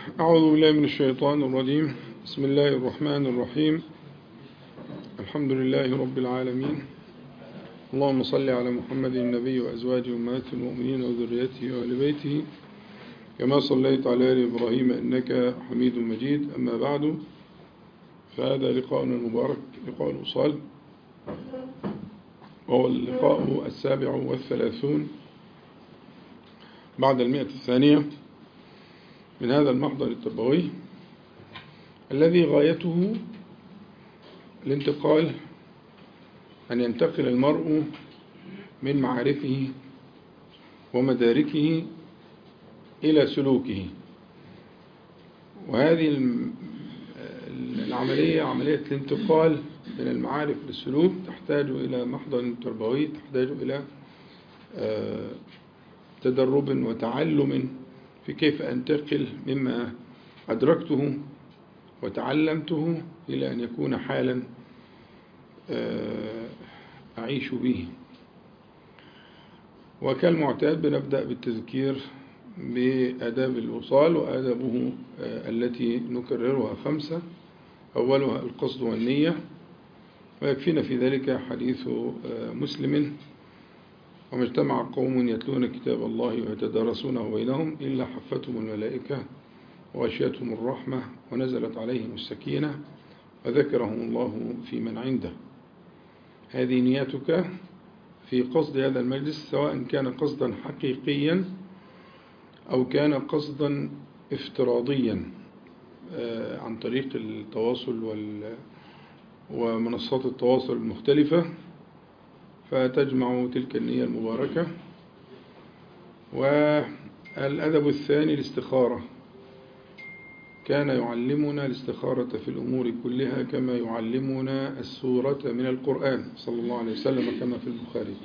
أعوذ بالله من الشيطان الرجيم بسم الله الرحمن الرحيم الحمد لله رب العالمين اللهم صل على محمد النبي وأزواجه أمهات المؤمنين وذريته وآل بيته كما صليت على آل إبراهيم إنك حميد مجيد أما بعد فهذا لقاؤنا المبارك لقاء الوصال وهو اللقاء السابع والثلاثون بعد المئة الثانية من هذا المحضر التربوي الذي غايته الانتقال أن ينتقل المرء من معارفه ومداركه إلى سلوكه وهذه العملية عملية الانتقال من المعارف للسلوك تحتاج إلى محضر تربوي تحتاج إلى تدرب وتعلم في كيف أنتقل مما أدركته وتعلمته إلى أن يكون حالا أعيش به وكالمعتاد بنبدأ بالتذكير بآداب الوصال وآدابه التي نكررها خمسة أولها القصد والنية ويكفينا في ذلك حديث مسلم وما اجتمع قوم يتلون كتاب الله ويتدارسونه بينهم إلا حفتهم الملائكة وغشيتهم الرحمة ونزلت عليهم السكينة وذكرهم الله في من عنده هذه نيتك في قصد هذا المجلس سواء كان قصدا حقيقيا أو كان قصدا افتراضيا عن طريق التواصل وال ومنصات التواصل المختلفة فتجمع تلك النية المباركة والأدب الثاني الاستخارة كان يعلمنا الاستخارة في الأمور كلها كما يعلمنا السورة من القرآن صلى الله عليه وسلم كما في البخاري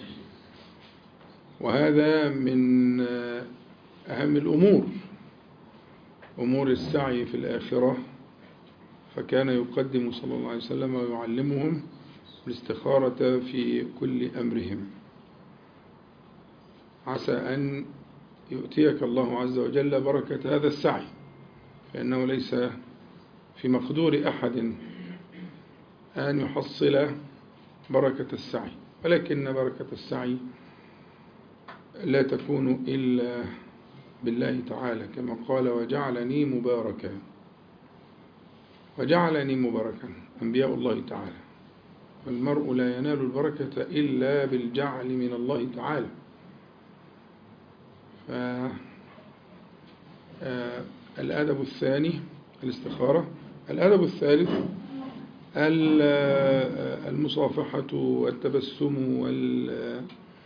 وهذا من أهم الأمور أمور السعي في الآخرة فكان يقدم صلى الله عليه وسلم ويعلمهم الاستخارة في كل أمرهم عسى أن يؤتيك الله عز وجل بركة هذا السعي فإنه ليس في مقدور أحد أن يحصل بركة السعي ولكن بركة السعي لا تكون إلا بالله تعالى كما قال وجعلني مباركا وجعلني مباركا أنبياء الله تعالى والمرء لا ينال البركة إلا بالجعل من الله تعالى فالأدب الثاني الاستخارة الأدب الثالث المصافحة والتبسم وال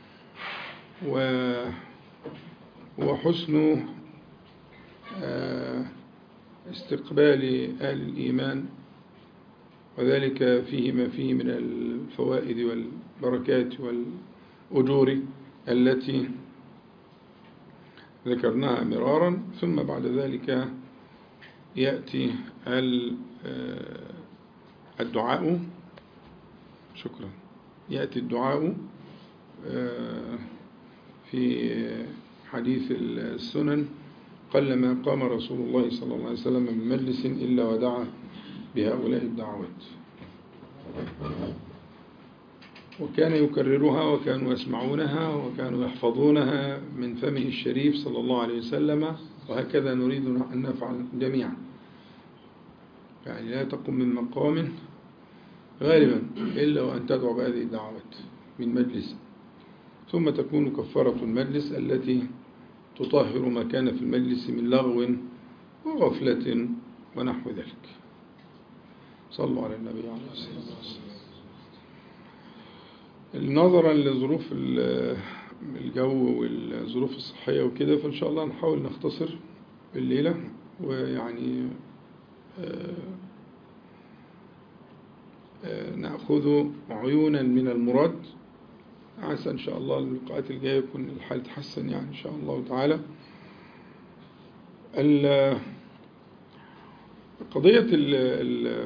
وحسن استقبال أهل الإيمان وذلك فيه ما فيه من الفوائد والبركات والأجور التي ذكرناها مرارا ثم بعد ذلك يأتي الدعاء شكرا يأتي الدعاء في حديث السنن قلما قام رسول الله صلى الله عليه وسلم من مجلس إلا ودعا بهؤلاء الدعوات وكان يكررها وكانوا يسمعونها وكانوا يحفظونها من فمه الشريف صلى الله عليه وسلم وهكذا نريد أن نفعل جميعا يعني لا تقم من مقام غالبا إلا وأن تدعو بهذه الدعوات من مجلس ثم تكون كفارة المجلس التي تطهر ما كان في المجلس من لغو وغفلة ونحو ذلك صلوا على النبي عليه الصلاة والسلام نظرا لظروف الجو والظروف الصحية وكده فإن شاء الله نحاول نختصر الليلة ويعني نأخذ عيونا من المراد عسى إن شاء الله اللقاءات الجاية يكون الحال يتحسن يعني إن شاء الله تعالى قضية ال ال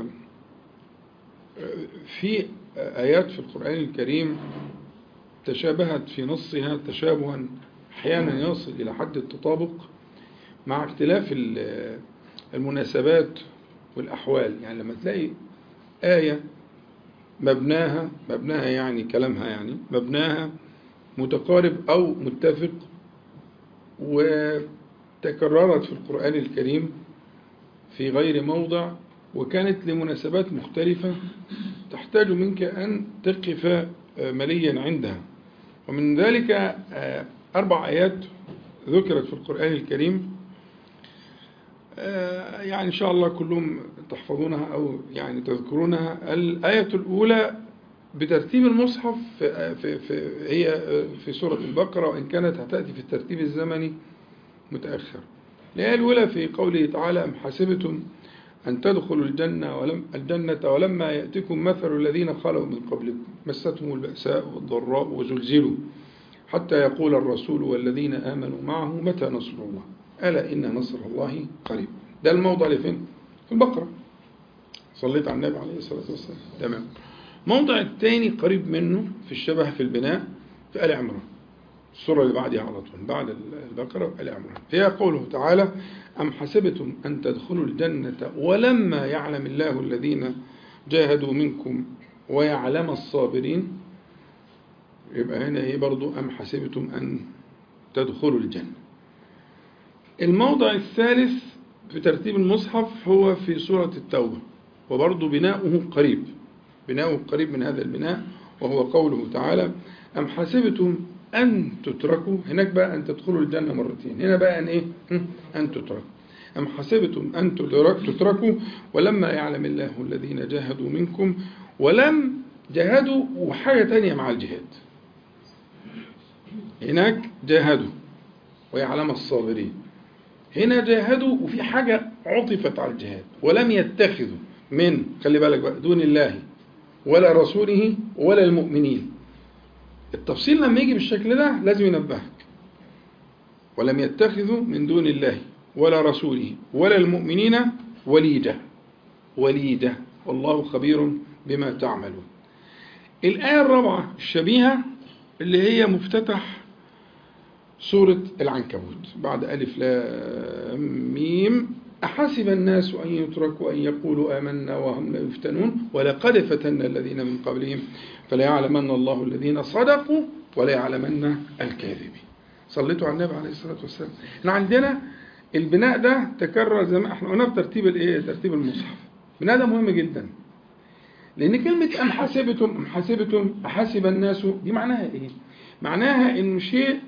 في آيات في القرآن الكريم تشابهت في نصها تشابها أحيانا يصل إلى حد التطابق مع اختلاف المناسبات والأحوال يعني لما تلاقي آية مبناها مبناها يعني كلامها يعني مبناها متقارب أو متفق وتكررت في القرآن الكريم في غير موضع وكانت لمناسبات مختلفة تحتاج منك أن تقف مليا عندها ومن ذلك أربع آيات ذكرت في القرآن الكريم يعني إن شاء الله كلهم تحفظونها أو يعني تذكرونها الآية الأولى بترتيب المصحف في في في هي في سورة البقرة وإن كانت هتأتي في الترتيب الزمني متأخر الآية الأولى في قوله تعالى أم حسبتم أن تدخلوا الجنة ولم الجنة ولما يأتكم مثل الذين خلوا من قبلكم مستهم البأساء والضراء وزلزلوا حتى يقول الرسول والذين آمنوا معه متى نصر الله ألا إن نصر الله قريب ده الموضع اللي فين في البقرة صليت على النبي عليه الصلاة والسلام تمام الموضع الثاني قريب منه في الشبه في البناء في آل عمران السورة اللي بعدها على طول بعد البقرة آل عمران فيها قوله تعالى أم حسبتم أن تدخلوا الجنة ولما يعلم الله الذين جاهدوا منكم ويعلم الصابرين يبقى هنا ايه برضو أم حسبتم أن تدخلوا الجنة الموضع الثالث في ترتيب المصحف هو في سورة التوبة وبرضو بناؤه قريب بناؤه قريب من هذا البناء وهو قوله تعالى أم حسبتم أن تتركوا هناك بقى أن تدخلوا الجنة مرتين هنا بقى أن إيه أن تتركوا أم حسبتم أن تتركوا ولما يعلم الله الذين جاهدوا منكم ولم جاهدوا وحاجة تانية مع الجهاد هناك جاهدوا ويعلم الصابرين هنا جاهدوا وفي حاجة عطفت على الجهاد ولم يتخذوا من خلي بالك بقى دون الله ولا رسوله ولا المؤمنين التفصيل لما يجي بالشكل ده لازم ينبهك ولم يتخذوا من دون الله ولا رسوله ولا المؤمنين وليجة وليجة والله خبير بما تعملون الآية الرابعة الشبيهة اللي هي مفتتح سورة العنكبوت بعد ألف لام ميم أحسب الناس أن يتركوا أن يقولوا آمنا وهم لا يفتنون ولقد فتنا الذين من قبلهم فليعلمن الله الذين صدقوا وليعلمن الكاذبين صليتوا على النبي عليه الصلاة والسلام احنا عندنا البناء ده تكرر زي ما احنا قلنا في ترتيب الايه ترتيب المصحف البناء ده مهم جدا لأن كلمة أم حسبتم أم حسبتم أحسب الناس دي معناها إيه؟ معناها إن شيء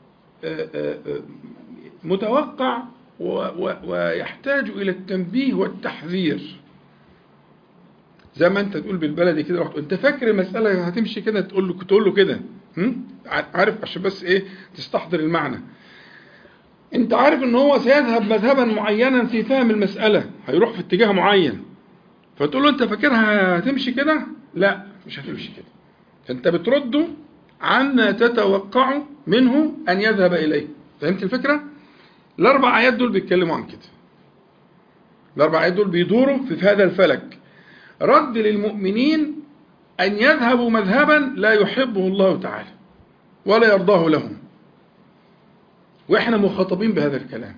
متوقع ويحتاج إلى التنبيه والتحذير زي ما انت تقول بالبلدي كده رحت انت فاكر المسألة هتمشي كده تقول له تقول له كده عارف عشان بس ايه تستحضر المعنى انت عارف ان هو سيذهب مذهبا معينا في فهم المسألة هيروح في اتجاه معين فتقول له انت فاكرها هتمشي كده لا مش هتمشي كده فانت بترده عما تتوقع منه ان يذهب اليه فهمت الفكرة الاربع ايات دول بيتكلموا عن كده الاربع ايات دول بيدوروا في هذا الفلك رد للمؤمنين ان يذهبوا مذهبا لا يحبه الله تعالى ولا يرضاه لهم واحنا مخاطبين بهذا الكلام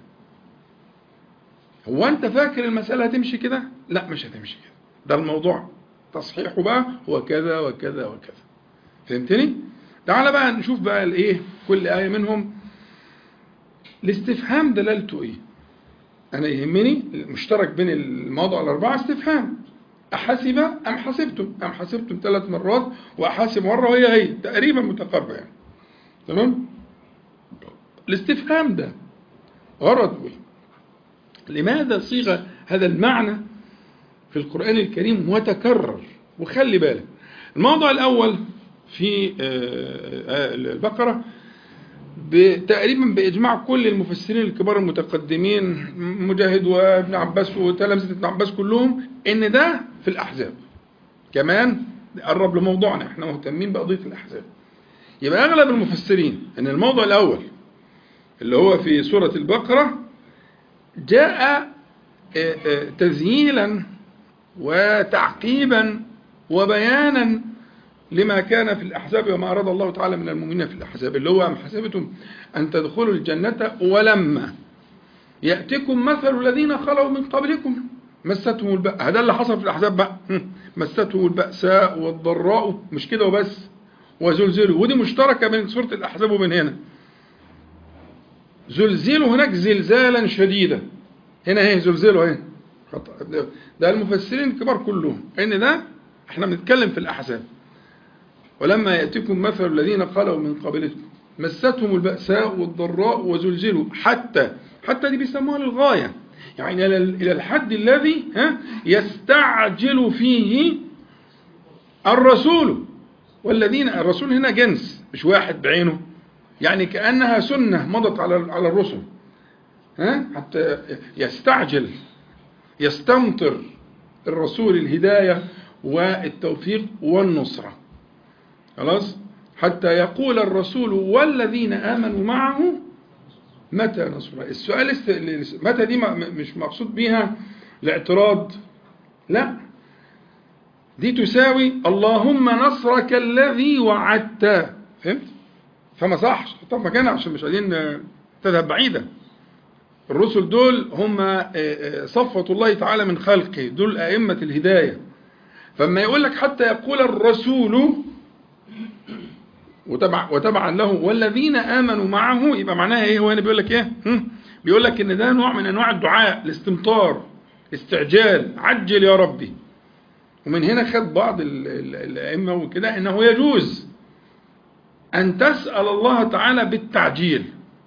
هو انت فاكر المسألة هتمشي كده لا مش هتمشي كده ده الموضوع تصحيحه بقى هو كذا وكذا وكذا فهمتني تعال بقى نشوف بقى الايه كل آية منهم الاستفهام دلالته ايه انا يهمني المشترك بين الموضوع الاربعة استفهام احسب ام حسبتم ام حسبتم ثلاث مرات واحاسب مرة وهي هي تقريبا متقاربة يعني تمام الاستفهام ده غرض ايه لماذا صيغ هذا المعنى في القرآن الكريم وتكرر وخلي بالك الموضوع الأول في البقرة تقريبا بإجماع كل المفسرين الكبار المتقدمين مجاهد وابن عباس وتلامذة ابن عباس كلهم إن ده في الأحزاب كمان قرب لموضوعنا احنا مهتمين بقضية الأحزاب يبقى أغلب المفسرين أن الموضوع الأول اللي هو في سورة البقرة جاء تزييلا وتعقيبا وبيانا لما كان في الأحزاب وما أراد الله تعالى من المؤمنين في الأحزاب اللي هو أم حسبتم أن تدخلوا الجنة ولما يأتكم مثل الذين خلوا من قبلكم مستهم البأس هذا اللي حصل في الأحزاب بقى مستهم البأساء والضراء مش كده وبس وزلزلوا ودي مشتركة بين سورة الأحزاب وبين هنا زلزلوا هناك زلزالا شديدا هنا هي زلزلوا هنا ده المفسرين الكبار كلهم ان ده احنا بنتكلم في الأحزاب ولما يأتيكم مثل الذين خلوا من قبلكم مستهم البأساء والضراء وزلزلوا حتى حتى دي بيسموها للغاية يعني إلى الحد الذي يستعجل فيه الرسول والذين الرسول هنا جنس مش واحد بعينه يعني كأنها سنة مضت على على الرسل ها حتى يستعجل يستمطر الرسول الهداية والتوفيق والنصرة خلاص حتى يقول الرسول والذين آمنوا معه متى نصر الله السؤال متى دي مش مقصود بيها الاعتراض لا دي تساوي اللهم نصرك الذي وعدت فهمت فما صحش طب مكانها عشان مش عايزين تذهب بعيدا الرسل دول هم صفوة الله تعالى من خلقه دول أئمة الهداية فما يقول لك حتى يقول الرسول وتبع وتبعا له والذين آمنوا معه يبقى معناها ايه هو هنا بيقول لك ايه بيقول لك ان ده نوع من انواع الدعاء الاستمطار استعجال عجل يا ربي ومن هنا خد بعض الائمه وكده انه يجوز ان تسال الله تعالى بالتعجيل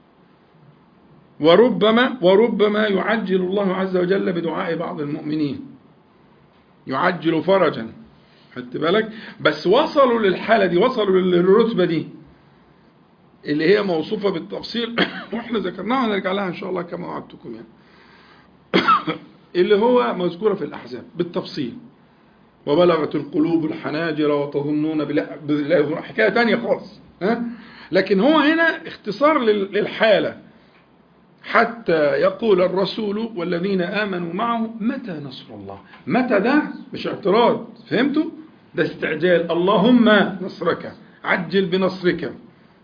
وربما وربما يعجل الله عز وجل بدعاء بعض المؤمنين يعجل فرجا خدت بالك بس وصلوا للحالة دي وصلوا للرتبة دي اللي هي موصوفة بالتفصيل واحنا ذكرناها ونرجع لها ان شاء الله كما وعدتكم يعني اللي هو مذكورة في الأحزاب بالتفصيل وبلغت القلوب الحناجر وتظنون بالله حكاية تانية خالص ها؟ لكن هو هنا اختصار للحالة حتى يقول الرسول والذين آمنوا معه متى نصر الله متى ده مش اعتراض فهمتوا ده استعجال اللهم نصرك عجل بنصرك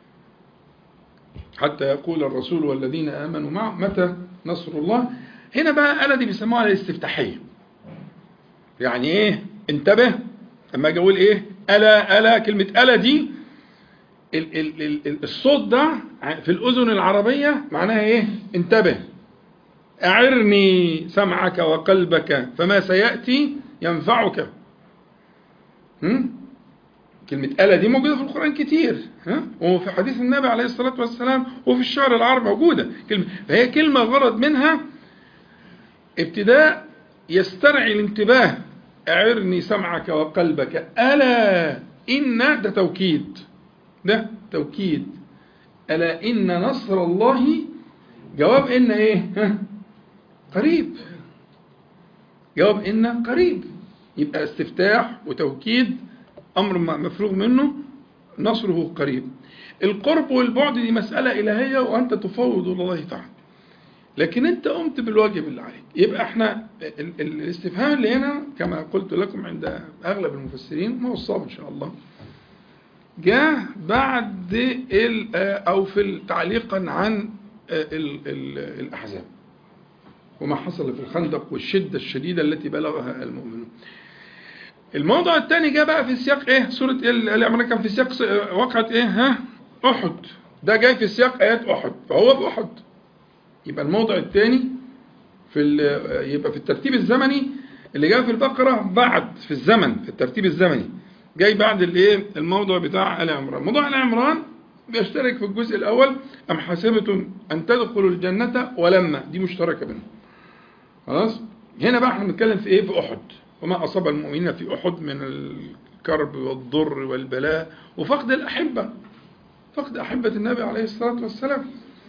حتى يقول الرسول والذين آمنوا معه متى نصر الله هنا بقى أنا دي بيسموها الاستفتاحية يعني ايه انتبه اما اجي اقول ايه ألا ألا كلمة ألا دي ال ال ال الصوت ده في الأذن العربية معناها إيه؟ انتبه أعرني سمعك وقلبك فما سيأتي ينفعك هم؟ كلمة ألا دي موجودة في القرآن كتير ها؟ وفي حديث النبي عليه الصلاة والسلام وفي الشعر العربي موجودة كلمة فهي كلمة غرض منها ابتداء يسترعي الانتباه أعرني سمعك وقلبك ألا إن ده توكيد ده توكيد ألا إن نصر الله جواب إن إيه ها؟ قريب جواب إن قريب يبقى استفتاح وتوكيد أمر مفروغ منه نصره قريب القرب والبعد دي مسألة إلهية وأنت تفوض الله تعالى لكن أنت قمت بالواجب اللي عليك يبقى احنا الاستفهام اللي هنا كما قلت لكم عند أغلب المفسرين ما هو الصواب إن شاء الله جاء بعد ال أو في تعليقا عن ال ال الأحزاب وما حصل في الخندق والشدة الشديدة التي بلغها المؤمنون الموضوع الثاني جاء بقى في سياق ايه سورة ال عمران كان في سياق وقعة ايه ها احد ده جاي في سياق ايات احد فهو باحد يبقى الموضع الثاني في يبقى في الترتيب الزمني اللي جاء في البقرة بعد في الزمن في الترتيب الزمني جاي بعد الايه الموضوع بتاع ال عمران موضوع ال عمران بيشترك في الجزء الاول ام حسبتم ان تدخلوا الجنة ولما دي مشتركة بينهم خلاص هنا بقى احنا بنتكلم في ايه في احد وما أصاب المؤمنين في أحد من الكرب والضر والبلاء وفقد الأحبة فقد أحبة النبي عليه الصلاة والسلام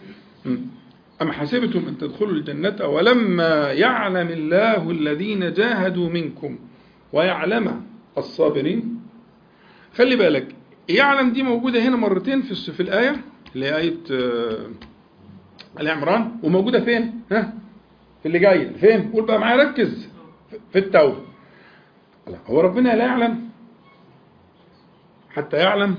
أم حسبتم أن تدخلوا الجنة ولما يعلم الله الذين جاهدوا منكم ويعلم الصابرين خلي بالك يعلم دي موجودة هنا مرتين في في الآية اللي هي آية العمران وموجودة فين؟ ها؟ في اللي جاي فين؟ قول بقى معايا ركز في التوبة هو ربنا لا يعلم حتى يعلم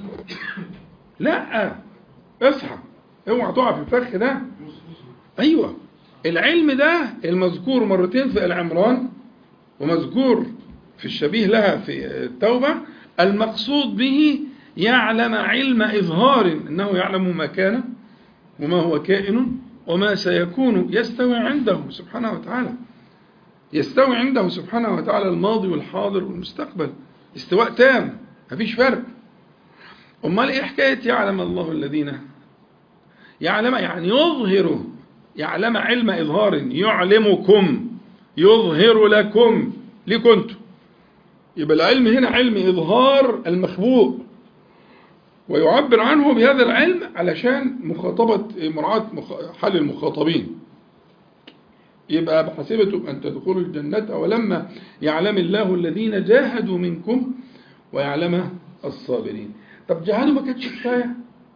لا اصحى اوعى تقع في الفخ ده ايوه العلم ده المذكور مرتين في العمران ومذكور في الشبيه لها في التوبة المقصود به يعلم علم إظهار إنه يعلم ما كان وما هو كائن وما سيكون يستوي عنده سبحانه وتعالى يستوي عنده سبحانه وتعالى الماضي والحاضر والمستقبل استواء تام مفيش فرق أمال إيه حكاية يعلم الله الذين يعلم يعني يظهر يعلم علم إظهار يعلمكم يظهر لكم ليه كنتم يبقى العلم هنا علم إظهار المخبوء ويعبر عنه بهذا العلم علشان مخاطبة مراعاة حال المخاطبين يبقى بحسبتم أن تدخلوا الجنة ولما يعلم الله الذين جاهدوا منكم ويعلم الصابرين طب جهادوا ما كانتش كفاية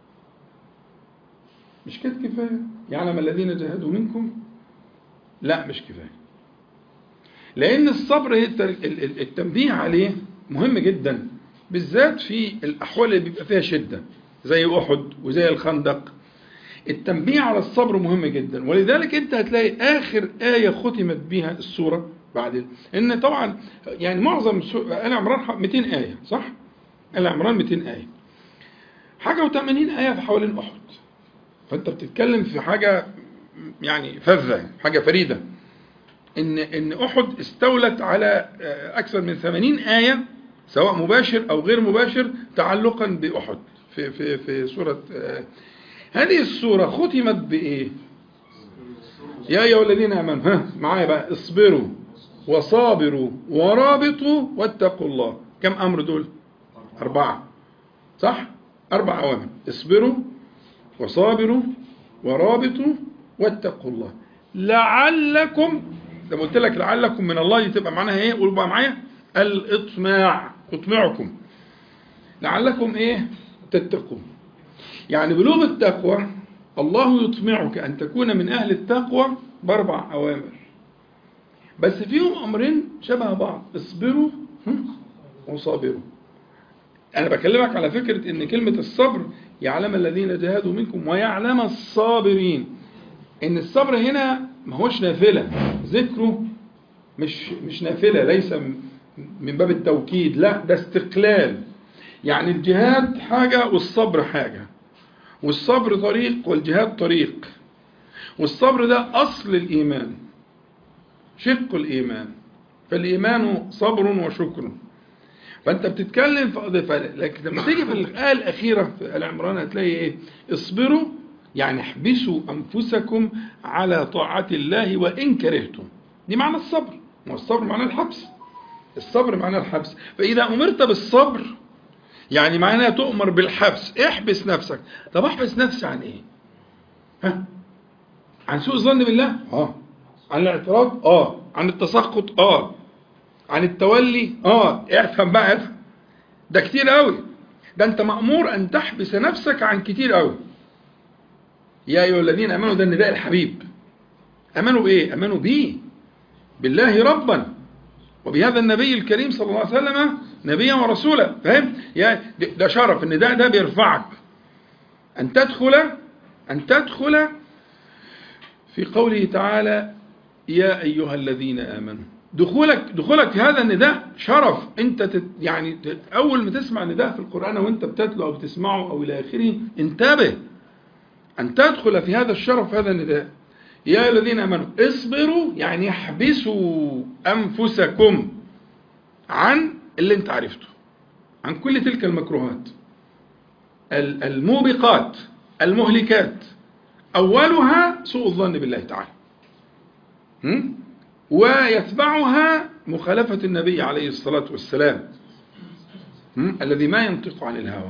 مش كانت كفاية يعلم الذين جاهدوا منكم لا مش كفاية لأن الصبر التنبيه عليه مهم جدا بالذات في الأحوال اللي بيبقى فيها شدة زي أحد وزي الخندق التنبيه على الصبر مهم جدا ولذلك أنت هتلاقي آخر آية ختمت بها السورة بعد إن طبعا يعني معظم آل عمران 200 آية صح؟ آل عمران 200 آية حاجة و80 آية في حوالين أحد فأنت بتتكلم في حاجة يعني فذة حاجة فريدة إن إن أحد استولت على أكثر من 80 آية سواء مباشر أو غير مباشر تعلقا بأحد في في في سورة هذه السورة ختمت بإيه؟ يا أيها الذين آمنوا ها معايا بقى اصبروا وصابروا ورابطوا واتقوا الله كم أمر دول؟ أربعة صح؟ أربع أوامر اصبروا وصابروا ورابطوا واتقوا الله لعلكم لما قلت لك لعلكم من الله دي تبقى معناها ايه قول بقى معايا الاطماع اطمعكم لعلكم ايه تتقون يعني بلوغ التقوى الله يطمعك ان تكون من اهل التقوى باربع اوامر بس فيهم امرين شبه بعض اصبروا وصابروا انا بكلمك على فكره ان كلمه الصبر يعلم الذين جاهدوا منكم ويعلم الصابرين ان الصبر هنا ما هوش نافله ذكره مش مش نافله ليس من باب التوكيد لا ده استقلال يعني الجهاد حاجه والصبر حاجه والصبر طريق والجهاد طريق والصبر ده اصل الايمان شق الايمان فالايمان صبر وشكر فانت بتتكلم في قضيه لكن لما تيجي في الايه الاخيره في ال عمران هتلاقي ايه اصبروا يعني احبسوا أنفسكم على طاعة الله وإن كرهتم دي معنى الصبر والصبر معنى الحبس الصبر معنى الحبس فإذا أمرت بالصبر يعني معناها تؤمر بالحبس احبس نفسك طب احبس نفسي عن ايه ها عن سوء الظن بالله اه عن الاعتراض اه عن التسخط اه عن التولي اه افهم بقى افهم ده كتير قوي ده انت مأمور ان تحبس نفسك عن كتير قوي يا أيها الذين أمنوا ده النداء الحبيب أمنوا بإيه؟ أمنوا بيه بالله ربا وبهذا النبي الكريم صلى الله عليه وسلم نبيا ورسولا فاهم؟ يا ده شرف النداء ده بيرفعك أن تدخل أن تدخل في قوله تعالى يا أيها الذين آمنوا دخولك دخولك في هذا النداء شرف انت تت يعني تت اول ما تسمع نداء في القران وانت بتتلو او بتسمعه او الى اخره انتبه أن تدخل في هذا الشرف هذا النداء يا الذين امنوا اصبروا يعني احبسوا انفسكم عن اللي انت عرفته عن كل تلك المكروهات الموبقات المهلكات اولها سوء الظن بالله تعالى ويتبعها مخالفه النبي عليه الصلاه والسلام الذي ما ينطق عن الهوى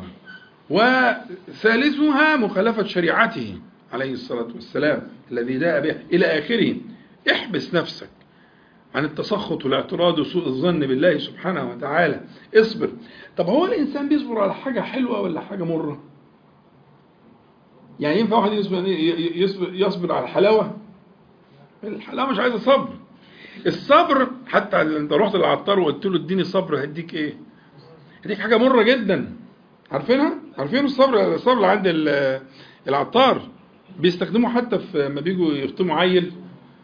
وثالثها مخالفة شريعته عليه الصلاة والسلام الذي جاء بها إلى آخره احبس نفسك عن التسخط والاعتراض وسوء الظن بالله سبحانه وتعالى اصبر طب هو الإنسان بيصبر على حاجة حلوة ولا حاجة مرة يعني ينفع واحد يصبر, يصبر, يصبر على الحلاوة الحلاوة مش عايزة صبر الصبر حتى انت رحت للعطار وقلت له اديني صبر هديك ايه هديك حاجة مرة جدا عارفينها عارفين الصبر الصبر عند العطار بيستخدموه حتى في لما بيجوا يختموا عيل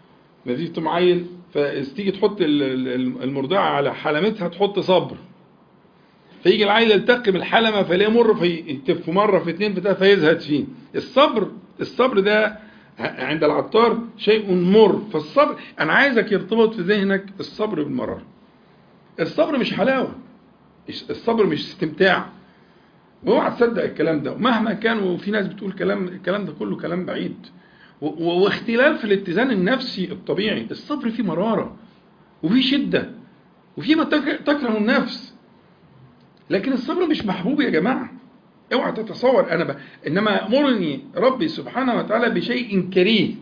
نتيجة معين فتيجي تحط ال- ال- المرضعة على حلمتها تحط صبر فيجي العيل يلتقي بالحلمة فيلاقيه مر فيتف مرة في اتنين في تلاتة فيزهد فيه الصبر الصبر ده عند العطار شيء مر فالصبر أنا عايزك يرتبط في ذهنك الصبر بالمرار الصبر مش حلاوة الصبر مش استمتاع واوعى تصدق الكلام ده ومهما كان وفي ناس بتقول كلام الكلام ده كله كلام بعيد و- و- واختلال في الاتزان النفسي الطبيعي الصبر فيه مرارة وفيه شدة وفيه ما تك- تكره النفس لكن الصبر مش محبوب يا جماعة اوعى تتصور انا ب... انما يامرني ربي سبحانه وتعالى بشيء كريه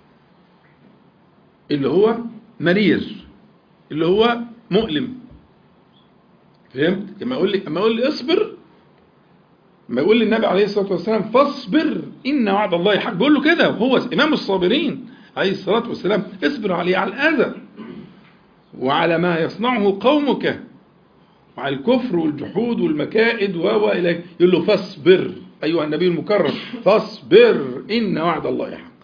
اللي هو مرير اللي هو مؤلم فهمت لما يقول لي لما يقول لي اصبر ما يقول لي النبي عليه الصلاه والسلام فاصبر ان وعد الله حق بيقول له كده وهو امام الصابرين عليه الصلاه والسلام اصبر عليه على الاذى وعلى ما يصنعه قومك وعلى الكفر والجحود والمكائد و الى يقول له فاصبر ايها النبي المكرم فاصبر ان وعد الله حق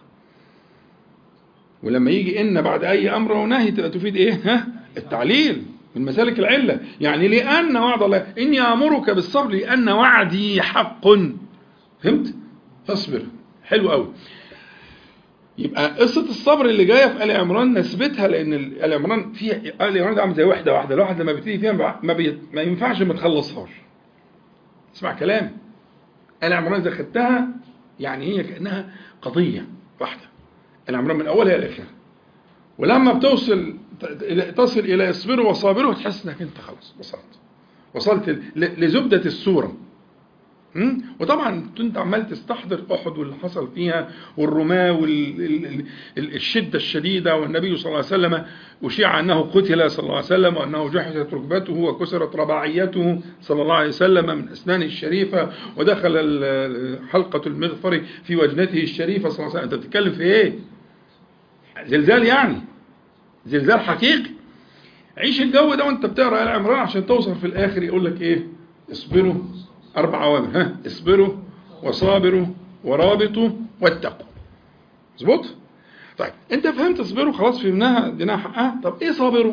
ولما يجي ان بعد اي امر ونهي تبقى تفيد ايه ها التعليل من مسالك العله يعني لان وعد الله اني امرك بالصبر لان وعدي حق فهمت فاصبر حلو قوي يبقى قصة الصبر اللي جاية في آل عمران نسبتها لأن ال- آل عمران فيها آل عمران ده عامل زي واحدة واحدة الواحد لما بيبتدي فيها ما, بي... ما ينفعش ما تخلصهاش اسمع كلامي آل عمران إذا خدتها يعني هي كأنها قضية واحدة آل عمران من أولها إلى آخرها ولما بتوصل ت- تصل إلى اصبروا وصابروا تحس إنك أنت خلاص وصلت وصلت ل- لزبدة السورة مم؟ وطبعا انت عمال تستحضر احد واللي حصل فيها والرماة والشده الشديده والنبي صلى الله عليه وسلم اشيع انه قتل صلى الله عليه وسلم وانه جحشت ركبته وكسرت رباعيته صلى الله عليه وسلم من اسنانه الشريفه ودخل ال- حلقه المغفر في وجنته الشريفه صلى الله عليه وسلم انت بتتكلم في ايه؟ زلزال يعني زلزال حقيقي عيش الجو ده وانت بتقرا ال عمران عشان توصل في الاخر يقول لك ايه؟ اصبروا اربع اوامر ها اصبروا وصابروا ورابطوا واتقوا مظبوط؟ طيب انت فهمت اصبروا خلاص فهمناها اديناها حقها طب ايه صابروا؟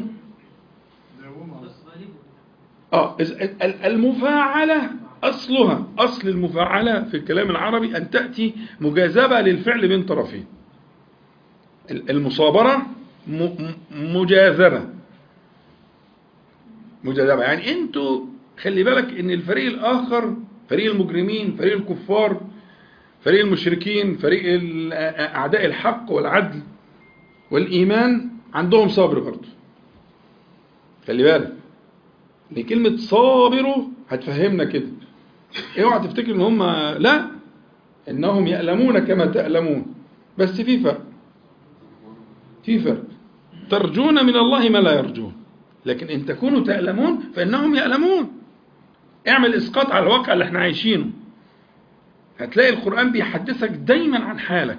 اه إذ- ال- المفاعله اصلها اصل المفاعله في الكلام العربي ان تاتي مجاذبه للفعل بين طرفين ال- المصابره م- م- مجاذبه مجاذبه يعني انتوا خلي بالك ان الفريق الاخر فريق المجرمين فريق الكفار فريق المشركين فريق ال- اعداء الحق والعدل والايمان عندهم صبر برضه خلي بالك ان كلمه صابروا هتفهمنا كده اوعى تفتكر ان هم لا انهم يألمون كما تألمون بس في فرق في فرق ترجون من الله ما لا يرجون لكن ان تكونوا تألمون فانهم يألمون اعمل اسقاط على الواقع اللي احنا عايشينه هتلاقي القرآن بيحدثك دايما عن حالك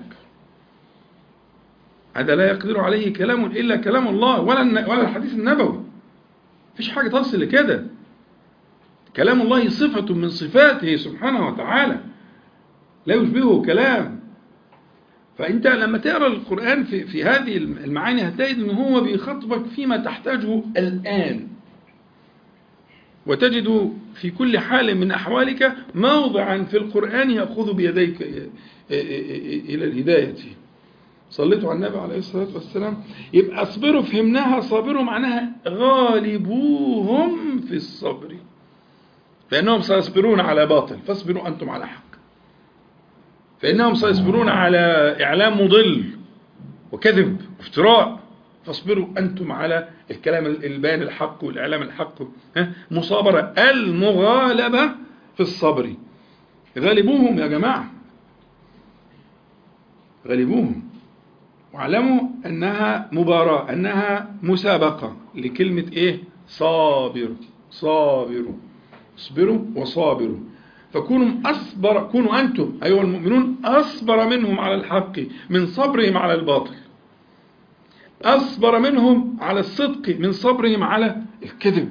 هذا لا يقدر عليه كلام إلا كلام الله ولا الن- ولا الحديث النبوي مفيش حاجة تصل لكده كلام الله صفة من صفاته سبحانه وتعالى لا يشبهه كلام فأنت لما تقرأ القرآن في, في هذه المعاني هتلاقي أن هو بيخاطبك فيما تحتاجه الآن وتجد في كل حال من أحوالك موضعا في القرآن يأخذ بيديك إلى الهداية صليتوا على النبي عليه الصلاة والسلام يبقى اصبروا فهمناها صابروا معناها غالبوهم في الصبر فإنهم سيصبرون على باطل فاصبروا أنتم على حق فإنهم سيصبرون على إعلام مضل وكذب وافتراء فاصبروا أنتم على الكلام البيان الحق والإعلام الحق ها؟ مصابرة المغالبة في الصبر غالبوهم يا جماعة غالبوهم واعلموا أنها مباراة أنها مسابقة لكلمة إيه صابر صابروا اصبروا وصابروا فكونوا أصبر كونوا أنتم أيها المؤمنون أصبر منهم على الحق من صبرهم على الباطل أصبر منهم على الصدق من صبرهم على الكذب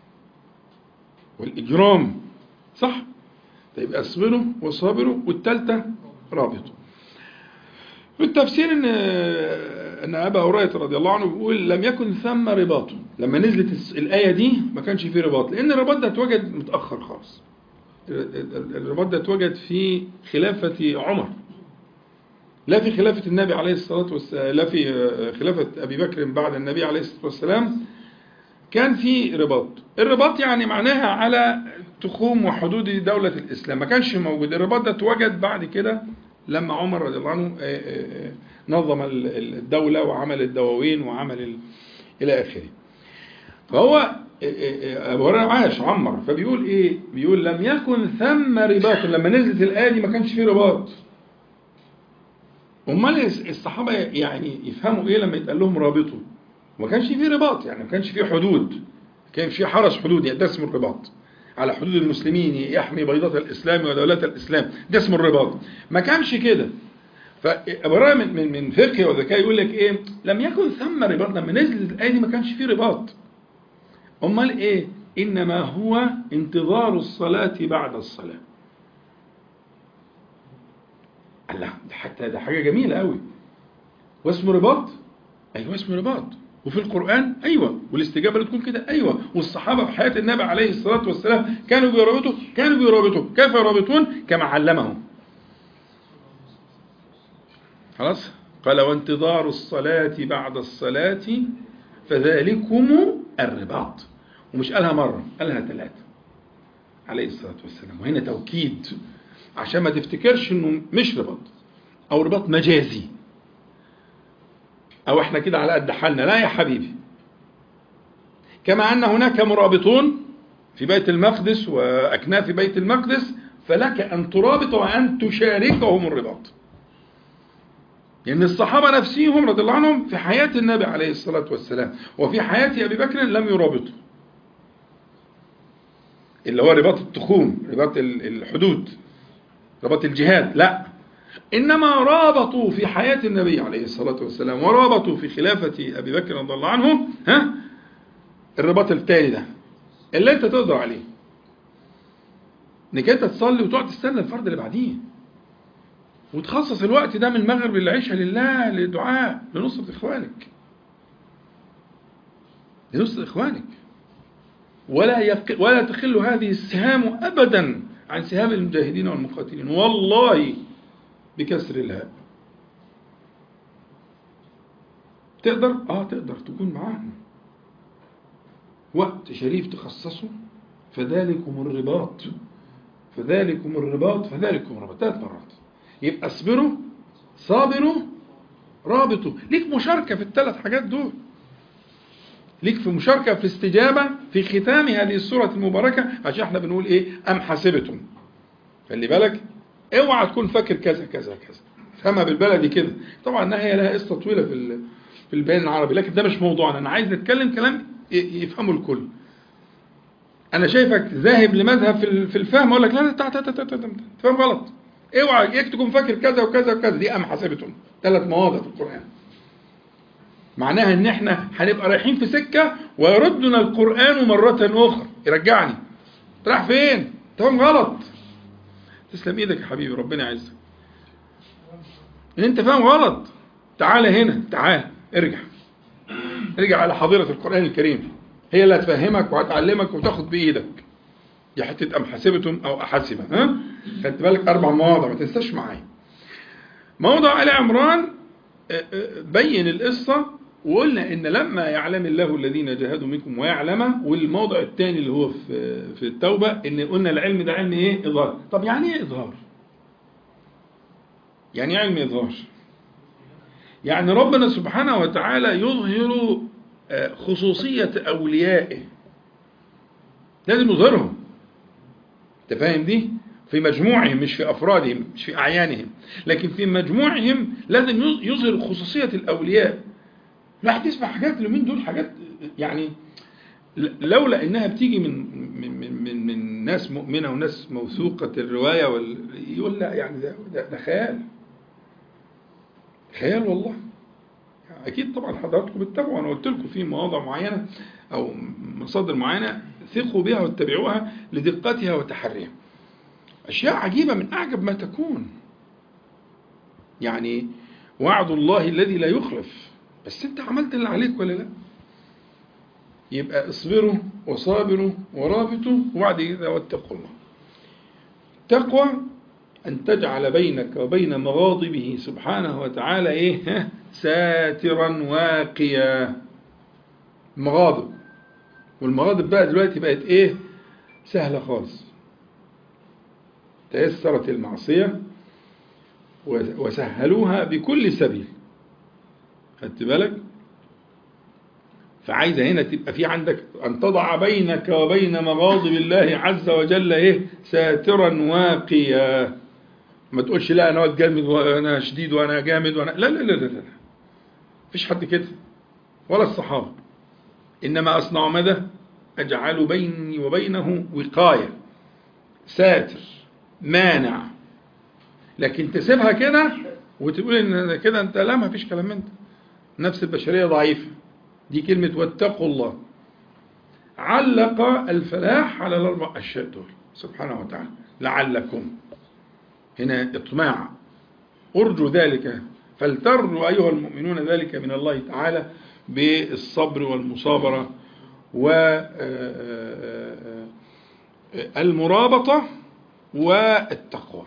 والإجرام صح؟ طيب أصبروا وصابروا والتالتة رابطوا في التفسير ان أن أبا هريرة رضي الله عنه بيقول لم يكن ثم رباط لما نزلت الس- الآية دي ما كانش فيه رباط لأن الرباط ده اتوجد متأخر خالص ال- ال- الرباط ده اتوجد في خلافة عمر لا في خلافة النبي عليه الصلاة والسلام لا في آه، خلافة أبي بكر بعد النبي عليه الصلاة والسلام كان في رباط الرباط يعني معناها على تخوم وحدود دولة الإسلام ما كانش موجود الرباط ده اتوجد بعد كده لما عمر رضي الله عنه آه، آه، آه، نظم ال- ال- الدولة وعمل الدواوين وعمل ال- إلى آخره فهو آه، آه، أبو هريرة عاش عمر فبيقول إيه بيقول لم يكن ثم رباط لما نزلت الآية دي ما كانش فيه رباط امال الصحابه يعني يفهموا ايه لما يتقال لهم رابطوا ما كانش فيه رباط يعني ما كانش فيه حدود كان فيه حرس حدود يعني ده اسمه الرباط على حدود المسلمين يحمي بيضة الإسلام ودولة الإسلام ده اسمه الرباط ما كانش كده فأبو هريرة من من من فقه وذكاء يقول لك إيه لم يكن ثم رباط لما نزلت الآية دي ما كانش فيه رباط أمال إيه إنما هو انتظار الصلاة بعد الصلاة الله ده حتى ده حاجة جميلة قوي واسمه رباط أيوة اسمه رباط وفي القرآن أيوة والاستجابة اللي تكون كده أيوة والصحابة في حياة النبي عليه الصلاة والسلام كانوا بيرابطوا كانوا بيرابطوا كيف يرابطون كما علمهم خلاص قال وانتظار الصلاة بعد الصلاة فذلكم الرباط ومش قالها مرة قالها ثلاثة عليه الصلاة والسلام وهنا توكيد عشان ما تفتكرش انه مش رباط او رباط مجازي او احنا كده على قد حالنا لا يا حبيبي كما ان هناك مرابطون في بيت المقدس واكناف بيت المقدس فلك ان ترابط وان تشاركهم الرباط لأن الصحابة نفسهم رضي الله عنهم في حياة النبي عليه الصلاة والسلام وفي حياة أبي بكر لم يرابطوا اللي هو رباط التخوم رباط الحدود رباط الجهاد لا إنما رابطوا في حياة النبي عليه الصلاة والسلام ورابطوا في خلافة أبي بكر رضي الله عنه ها الرباط الثاني ده اللي أنت تقدر عليه إنك أنت تصلي وتقعد تستنى الفرد اللي بعديه وتخصص الوقت ده من المغرب للعشاء لله لدعاء لنصرة إخوانك لنصرة إخوانك ولا يق... ولا تخل هذه السهام أبدا عن سهام المجاهدين والمقاتلين والله بكسر الهاء تقدر؟ آه تقدر تكون معاهم وقت شريف تخصصه فذلكم الرباط فذلكم الرباط فذلكم الرباط ثلاث مرات يبقى اصبروا صابروا رابطوا ليك مشاركة في الثلاث حاجات دول ليك في مشاركة في استجابة في ختام هذه السورة المباركة عشان احنا بنقول ايه أم حسبتم خلي بالك اوعى تكون فاكر كذا كذا كذا فهمها بالبلدي كده طبعا انها هي لها قصة طويلة في في البيان العربي لكن ده مش موضوعنا انا عايز نتكلم كلام يفهمه الكل انا شايفك ذاهب لمذهب في الفهم اقول لك لا لا تفهم غلط اوعى اياك تكون فاكر كذا وكذا وكذا دي ام حسبتم ثلاث مواضع في القران معناها ان احنا هنبقى رايحين في سكه ويردنا القران مره اخرى يرجعني رايح فين تفهم غلط تسلم ايدك يا حبيبي ربنا يعزك انت فاهم غلط تعال هنا تعال ارجع ارجع على حضيره القران الكريم هي اللي هتفهمك وهتعلمك وتاخد بايدك دي حته ام حسبتم او احسبه ها خدت بالك اربع مواضع ما تنساش معايا موضع ال عمران بين القصه وقلنا ان لما يعلم الله الذين جاهدوا منكم ويعلم والموضع الثاني اللي هو في في التوبه ان قلنا العلم ده علم ايه اظهار طب يعني ايه اظهار يعني ايه علم اظهار يعني ربنا سبحانه وتعالى يظهر خصوصيه اوليائه لازم يظهرهم انت فاهم دي في مجموعهم مش في أفرادهم مش في أعيانهم لكن في مجموعهم لازم يظهر خصوصية الأولياء الواحد يسمع حاجات اليومين دول حاجات يعني لولا انها بتيجي من من من من, من ناس مؤمنه وناس موثوقه الروايه وال... يقول لا يعني ده, ده, ده خيال خيال والله اكيد طبعا حضراتكم بتتابعوا انا قلت لكم في مواضع معينه او مصادر معينه ثقوا بها واتبعوها لدقتها وتحريها أشياء عجيبة من أعجب ما تكون يعني وعد الله الذي لا يخلف بس انت عملت اللي عليك ولا لا يبقى اصبروا وصابروا ورابطوا وبعد كده واتقوا الله تقوى أن تجعل بينك وبين مغاضبه سبحانه وتعالى إيه ساترا واقيا مغاضب والمغاضب بقى دلوقتي بقت إيه سهلة خالص تيسرت المعصية وسهلوها بكل سبيل خدت بالك فعايزة هنا تبقى في عندك أن تضع بينك وبين مغاضب الله عز وجل إيه ساترا واقيا ما تقولش لا أنا جامد وأنا شديد وأنا جامد وأنا لا لا لا لا لا فيش حد كده ولا الصحابة إنما أصنع ماذا أجعل بيني وبينه وقاية ساتر مانع لكن تسيبها كده وتقول ان كده انت لا ما فيش كلام من ده نفس البشريه ضعيفه دي كلمه واتقوا الله علق الفلاح على الاربع اشياء دول سبحانه وتعالى لعلكم هنا اطماع ارجو ذلك فلترجوا ايها المؤمنون ذلك من الله تعالى بالصبر والمصابره والمرابطه والتقوى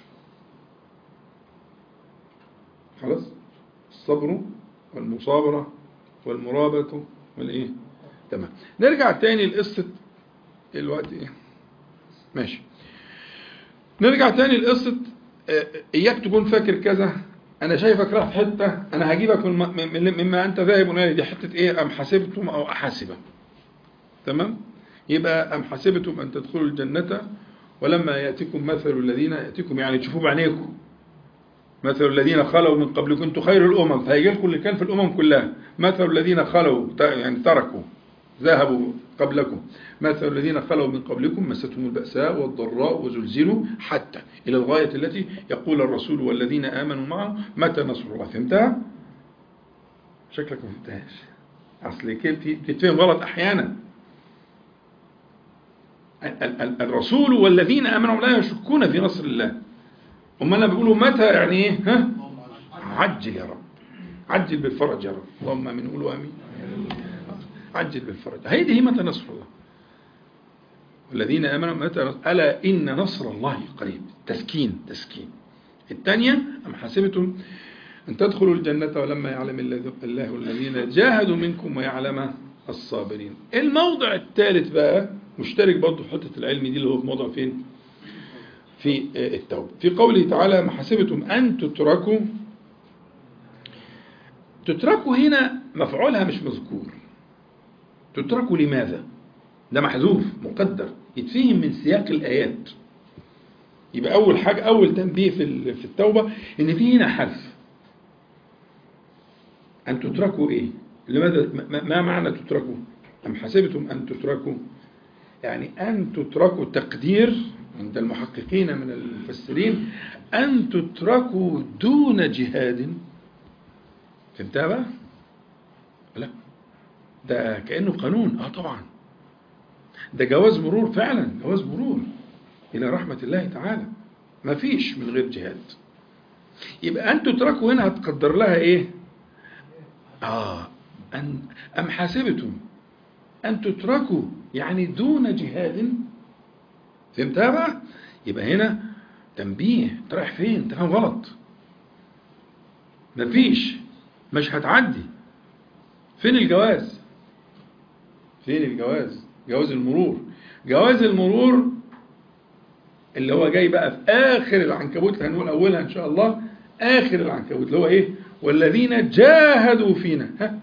خلاص الصبر والمصابرة والمرابطة والإيه تمام نرجع تاني لقصة الوقت إيه ماشي نرجع تاني لقصة إياك تكون فاكر كذا أنا شايفك راح في حتة أنا هجيبك مما أنت ذاهب إليه دي حتة إيه أم حسبتم أو أحاسبة تمام يبقى أم حسبتم أن تدخلوا الجنة ولما يأتيكم مثل الذين يأتيكم يعني تشوفوا بعينيكم مثل الذين خلوا من قبلكم انتم خير الامم فهيجي لكم اللي كان في الامم كلها مثل الذين خلوا يعني تركوا ذهبوا قبلكم مثل الذين خلوا من قبلكم مستهم البأساء والضراء وزلزلوا حتى إلى الغاية التي يقول الرسول والذين آمنوا معه متى نصر الله فهمتها؟ شكلك ما فهمتهاش أصل كيف بتتفهم غلط أحيانا الرسول والذين آمنوا لا يشكون في نصر الله أما لما بيقولوا متى يعني إيه ها عجل يا رب عجل بالفرج يا رب اللهم امين قولوا امين عجل بالفرج هيدي هي متى نصر الله والذين امنوا متى نصر الا ان نصر الله قريب تسكين تسكين الثانيه ام حسبتم ان تدخلوا الجنه ولما يعلم الله الذين جاهدوا منكم ويعلم الصابرين الموضع الثالث بقى مشترك برضه في حته العلم دي اللي هو في موضع فين في التوبة في قوله تعالى ما حسبتم أن تتركوا تتركوا هنا مفعولها مش مذكور تتركوا لماذا ده محذوف مقدر يتفهم من سياق الآيات يبقى أول حاجة أول تنبيه في في التوبة إن في هنا حذف أن تتركوا إيه لماذا ما معنى تتركوا أم حسبتم أن تتركوا يعني أن تتركوا تقدير عند المحققين من المفسرين أن تتركوا دون جهاد فهمتها بقى؟ لا ده كأنه قانون اه طبعا ده جواز مرور فعلا جواز مرور إلى رحمة الله تعالى ما فيش من غير جهاد يبقى أن تتركوا هنا هتقدر لها إيه آه أن أم حسبتم أن تتركوا يعني دون جهاد فهمتها بقى يبقى هنا تنبيه انت رايح فين انت فاهم غلط مفيش مش هتعدي فين الجواز فين الجواز جواز المرور جواز المرور اللي هو جاي بقى في اخر العنكبوت اللي هنقول اولها ان شاء الله اخر العنكبوت اللي هو ايه والذين جاهدوا فينا ها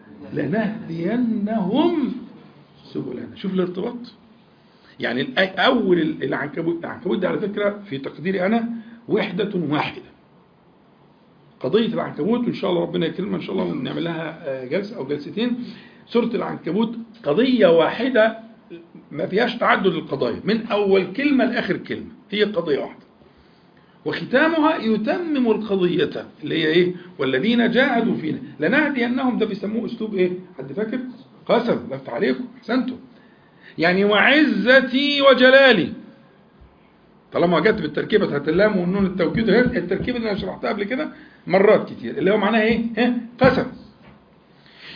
لنهدينهم سبلنا شوف الارتباط يعني أول العنكبوت العنكبوت ده على فكرة في تقديري أنا وحدة واحدة قضية العنكبوت وإن شاء الله ربنا يكرمنا إن شاء الله ونعمل لها جلسة أو جلستين سورة العنكبوت قضية واحدة ما فيهاش تعدد القضايا من أول كلمة لآخر كلمة هي قضية واحدة وختامها يتمم القضية اللي هي إيه والذين جاهدوا فينا لنهدينهم ده بيسموه أسلوب إيه حد فاكر قسم لفت عليكم أحسنتم يعني وعزتي وجلالي طالما جت بالتركيبة بتاعت اللام والنون التوكيد التركيبة اللي انا شرحتها قبل كده مرات كتير اللي هو معناها ايه؟ ها؟ قسم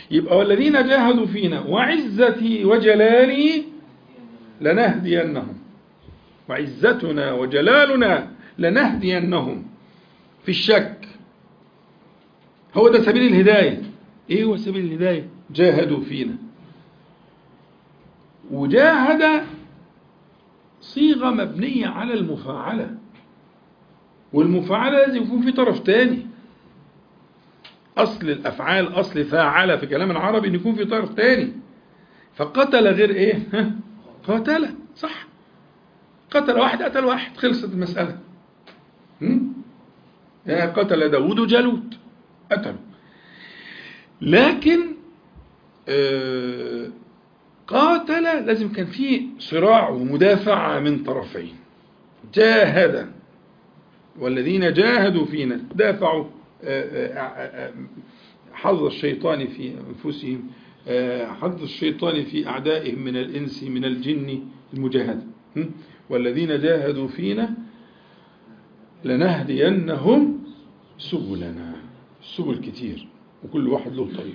يبقى والذين جاهدوا فينا وعزتي وجلالي لنهدينهم وعزتنا وجلالنا لنهدينهم في الشك هو ده سبيل الهداية ايه هو سبيل الهداية جاهدوا فينا وجاهد صيغة مبنية على المفاعلة والمفاعلة لازم يكون في طرف تاني أصل الأفعال أصل فاعل في كلام العربي أن يكون في طرف تاني فقتل غير إيه ها؟ قتل صح قتل واحد قتل واحد خلصت المسألة هم؟ يعني قتل داود جالوت قتلوا لكن آه قاتل لازم كان في صراع ومدافعة من طرفين جاهد والذين جاهدوا فينا دافعوا حظ الشيطان في أنفسهم حظ الشيطان في أعدائهم من الإنس من الجن المجاهدة والذين جاهدوا فينا لنهدينهم سبلنا السبل كتير وكل واحد له طريق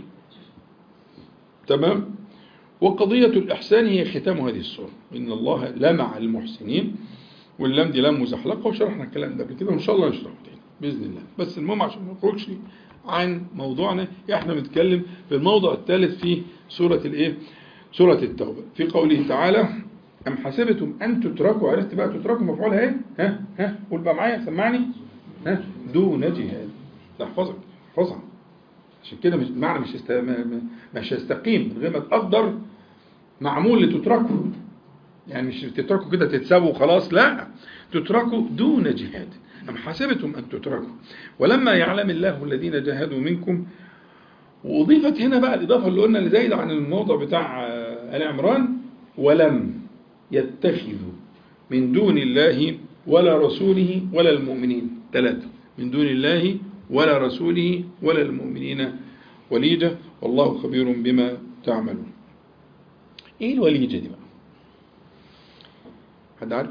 تمام وقضية الإحسان هي ختام هذه السورة إن الله لمع المحسنين واللام دي لام مزحلقة وشرحنا الكلام ده قبل كده وإن شاء الله نشرحه تاني بإذن الله بس المهم عشان ما نخرجش عن موضوعنا احنا بنتكلم في الموضع الثالث في سورة الايه سورة التوبة في قوله تعالى أم حسبتم أن تتركوا عرفت بقى تتركوا مفعولها ايه ها ها قول بقى معايا سمعني ها دون جهاد تحفظك احفظها عشان كده مش معنى مش است... مش هيستقيم من غير ما تقدر معمول لتتركوا يعني مش تتركوا كده تتسابوا وخلاص لا تتركوا دون جهاد أم حسبتم أن تتركوا ولما يعلم الله الذين جاهدوا منكم وأضيفت هنا بقى الإضافة اللي قلنا اللي زايدة عن الموضع بتاع آل عمران ولم يتخذوا من دون الله ولا رسوله ولا المؤمنين ثلاثة من دون الله ولا رسوله ولا المؤمنين وليجة والله خبير بما تعملون ايه الوليجة دي بقى حد عارف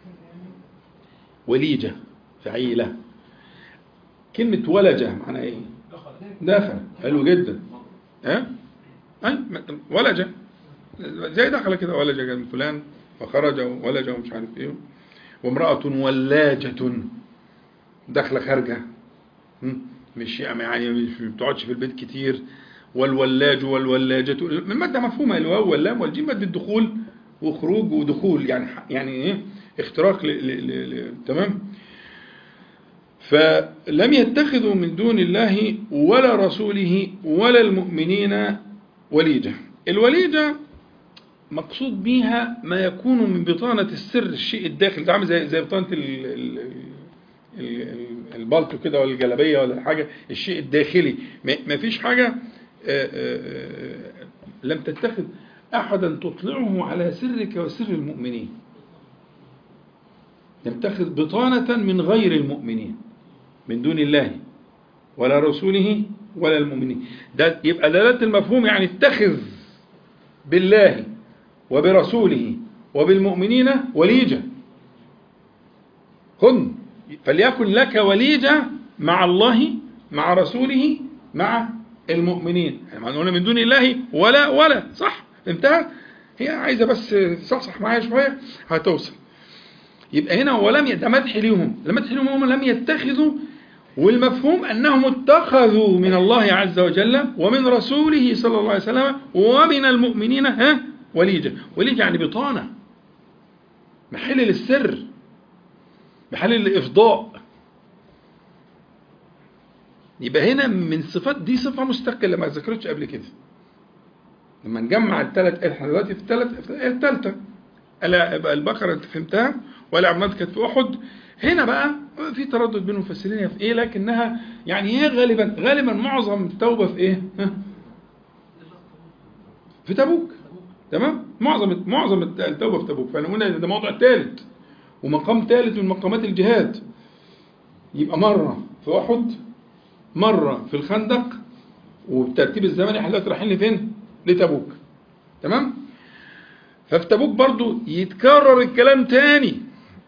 وليجة فعيلة كلمة ولجة معناها ايه دخل حلو جدا ها أه؟ ولجة زي دخل كده ولجة من فلان فخرج ولجة ومش عارف ايه وامرأة ولاجة داخلة خارجة مش يعني مش بتقعدش في البيت كتير والولاج والولاجة المادة مفهومة الواو واللام والجيم مادة دخول وخروج ودخول يعني يعني ايه اختراق ل ل ل تمام فلم يتخذوا من دون الله ولا رسوله ولا المؤمنين وليجة الوليجة مقصود بيها ما يكون من بطانة السر الشيء الداخلي ده عامل زي زي بطانة ال ال البلطو كده ولا الجلابية ولا حاجة الشيء الداخلي ما فيش حاجة لم تتخذ أحدا تطلعه على سرك وسر المؤمنين لم تتخذ بطانة من غير المؤمنين من دون الله ولا رسوله ولا المؤمنين ده يبقى دلالة المفهوم يعني اتخذ بالله وبرسوله وبالمؤمنين وليجة كن فليكن لك وليجة مع الله مع رسوله مع المؤمنين يعني قلنا من دون الله ولا ولا صح انتهى هي عايزة بس تصحصح معايا شوية هتوصل يبقى هنا ولم ده مدح ليهم المدح ليهم هم لم يتخذوا والمفهوم أنهم اتخذوا من الله عز وجل ومن رسوله صلى الله عليه وسلم ومن المؤمنين ها وليجة وليجة يعني بطانة محل للسر محل للإفضاء يبقى هنا من صفات دي صفة مستقلة ما ذكرتش قبل كده لما نجمع الثلاث احنا دلوقتي في الثلاث الثالثة ألا البقرة انت فهمتها ولا عمران كانت في أحد هنا بقى في تردد بين المفسرين في ايه لكنها يعني هي غالبا غالبا معظم التوبة في ايه في تبوك تمام معظم معظم التوبة في تبوك فانا قلنا ده موضوع ثالث ومقام ثالث من مقامات الجهاد يبقى مرة في أحد مرة في الخندق وبترتيب الزمني احنا دلوقتي رايحين لفين؟ لتبوك تمام؟ ففي تبوك برضو يتكرر الكلام تاني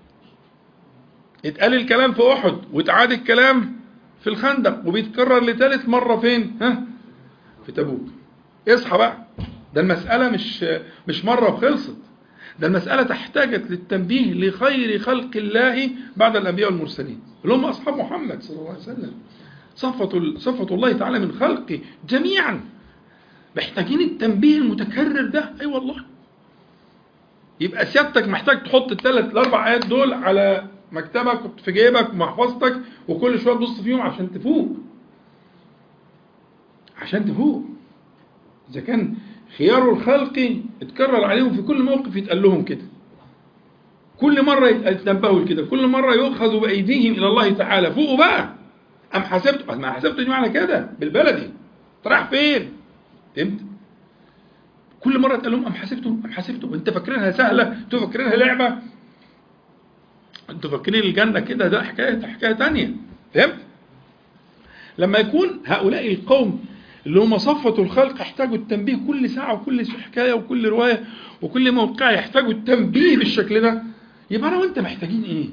اتقال الكلام في أحد واتعاد الكلام في الخندق وبيتكرر لثالث مرة فين؟ ها؟ في تبوك اصحى بقى ده المسألة مش مش مرة وخلصت ده المسألة تحتاجت للتنبيه لخير خلق الله بعد الأنبياء والمرسلين اللي هم أصحاب محمد صلى الله عليه وسلم صفة صفة الله تعالى من خلقه جميعا محتاجين التنبيه المتكرر ده أي أيوة والله يبقى سيادتك محتاج تحط الثلاث الأربع آيات دول على مكتبك في جيبك ومحفظتك وكل شوية تبص فيهم عشان تفوق عشان تفوق إذا كان خيار الخلق اتكرر عليهم في كل موقف يتقال لهم كده كل مرة يتنبهوا كده كل مرة يؤخذوا بأيديهم إلى الله تعالى فوقوا بقى أم حسبت ما حسبت دي معنى كده بالبلدي رايح فين فهمت كل مرة تقول لهم أم حسبتم أم حسبتم أنت فاكرينها سهلة أنتوا فاكرينها لعبة أنتوا فاكرين الجنة كده ده حكاية حكاية تانية فهمت لما يكون هؤلاء القوم اللي هم صفة الخلق يحتاجوا التنبيه كل ساعة وكل حكاية وكل رواية وكل موقع يحتاجوا التنبيه بالشكل ده يبقى أنا وأنت محتاجين إيه؟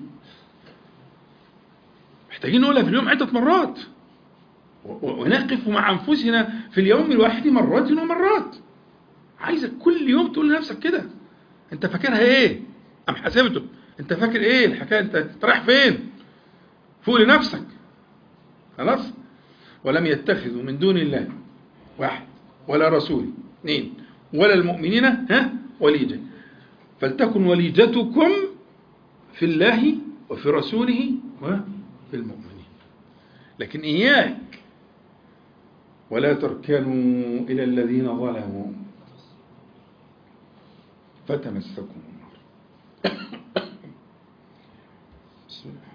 محتاجين نقولها في اليوم عدة مرات ونقف مع أنفسنا في اليوم الواحد مرات ومرات عايزك كل يوم تقول لنفسك كده أنت فاكرها إيه؟ أم حسبته أنت فاكر إيه الحكاية أنت رايح فين؟ فوق لنفسك خلاص؟ ولم يتخذوا من دون الله واحد ولا رسول اثنين ولا المؤمنين ها وليجة فلتكن وليجتكم في الله وفي رسوله وفي المؤمنين لكن إياك ولا تركنوا إلى الذين ظلموا فتمسكم النار بسم الله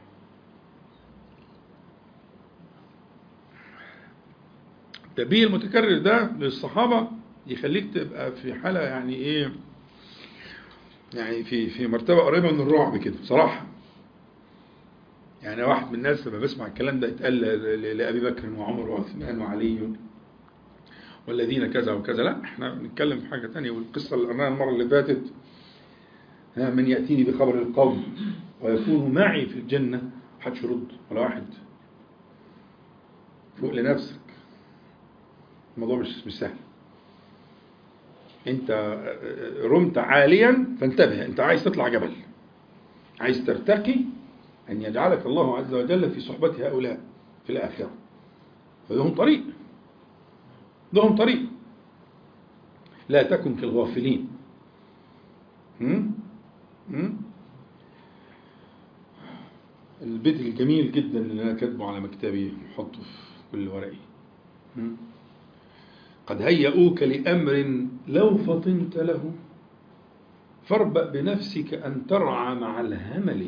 التنبيه المتكرر ده للصحابة يخليك تبقى في حالة يعني ايه يعني في في مرتبة قريبة من الرعب كده بصراحة يعني واحد من الناس لما بسمع الكلام ده يتقال لأبي بكر وعمر وعثمان وعلي والذين كذا وكذا لا احنا بنتكلم في حاجة تانية والقصة اللي قرناها المرة اللي فاتت من يأتيني بخبر القوم ويكون معي في الجنة محدش يرد ولا واحد فوق لنفسك الموضوع مش مش سهل انت رمت عاليا فانتبه انت عايز تطلع جبل عايز ترتقي ان يجعلك الله عز وجل في صحبة هؤلاء في الآخرة فلهم طريق لهم طريق لا تكن كالغافلين هم؟ هم؟ البيت الجميل جدا اللي انا كاتبه على مكتبي محطه في كل ورقي هم؟ قد هيئوك لأمر لو فطنت له فاربأ بنفسك أن ترعى مع الهمل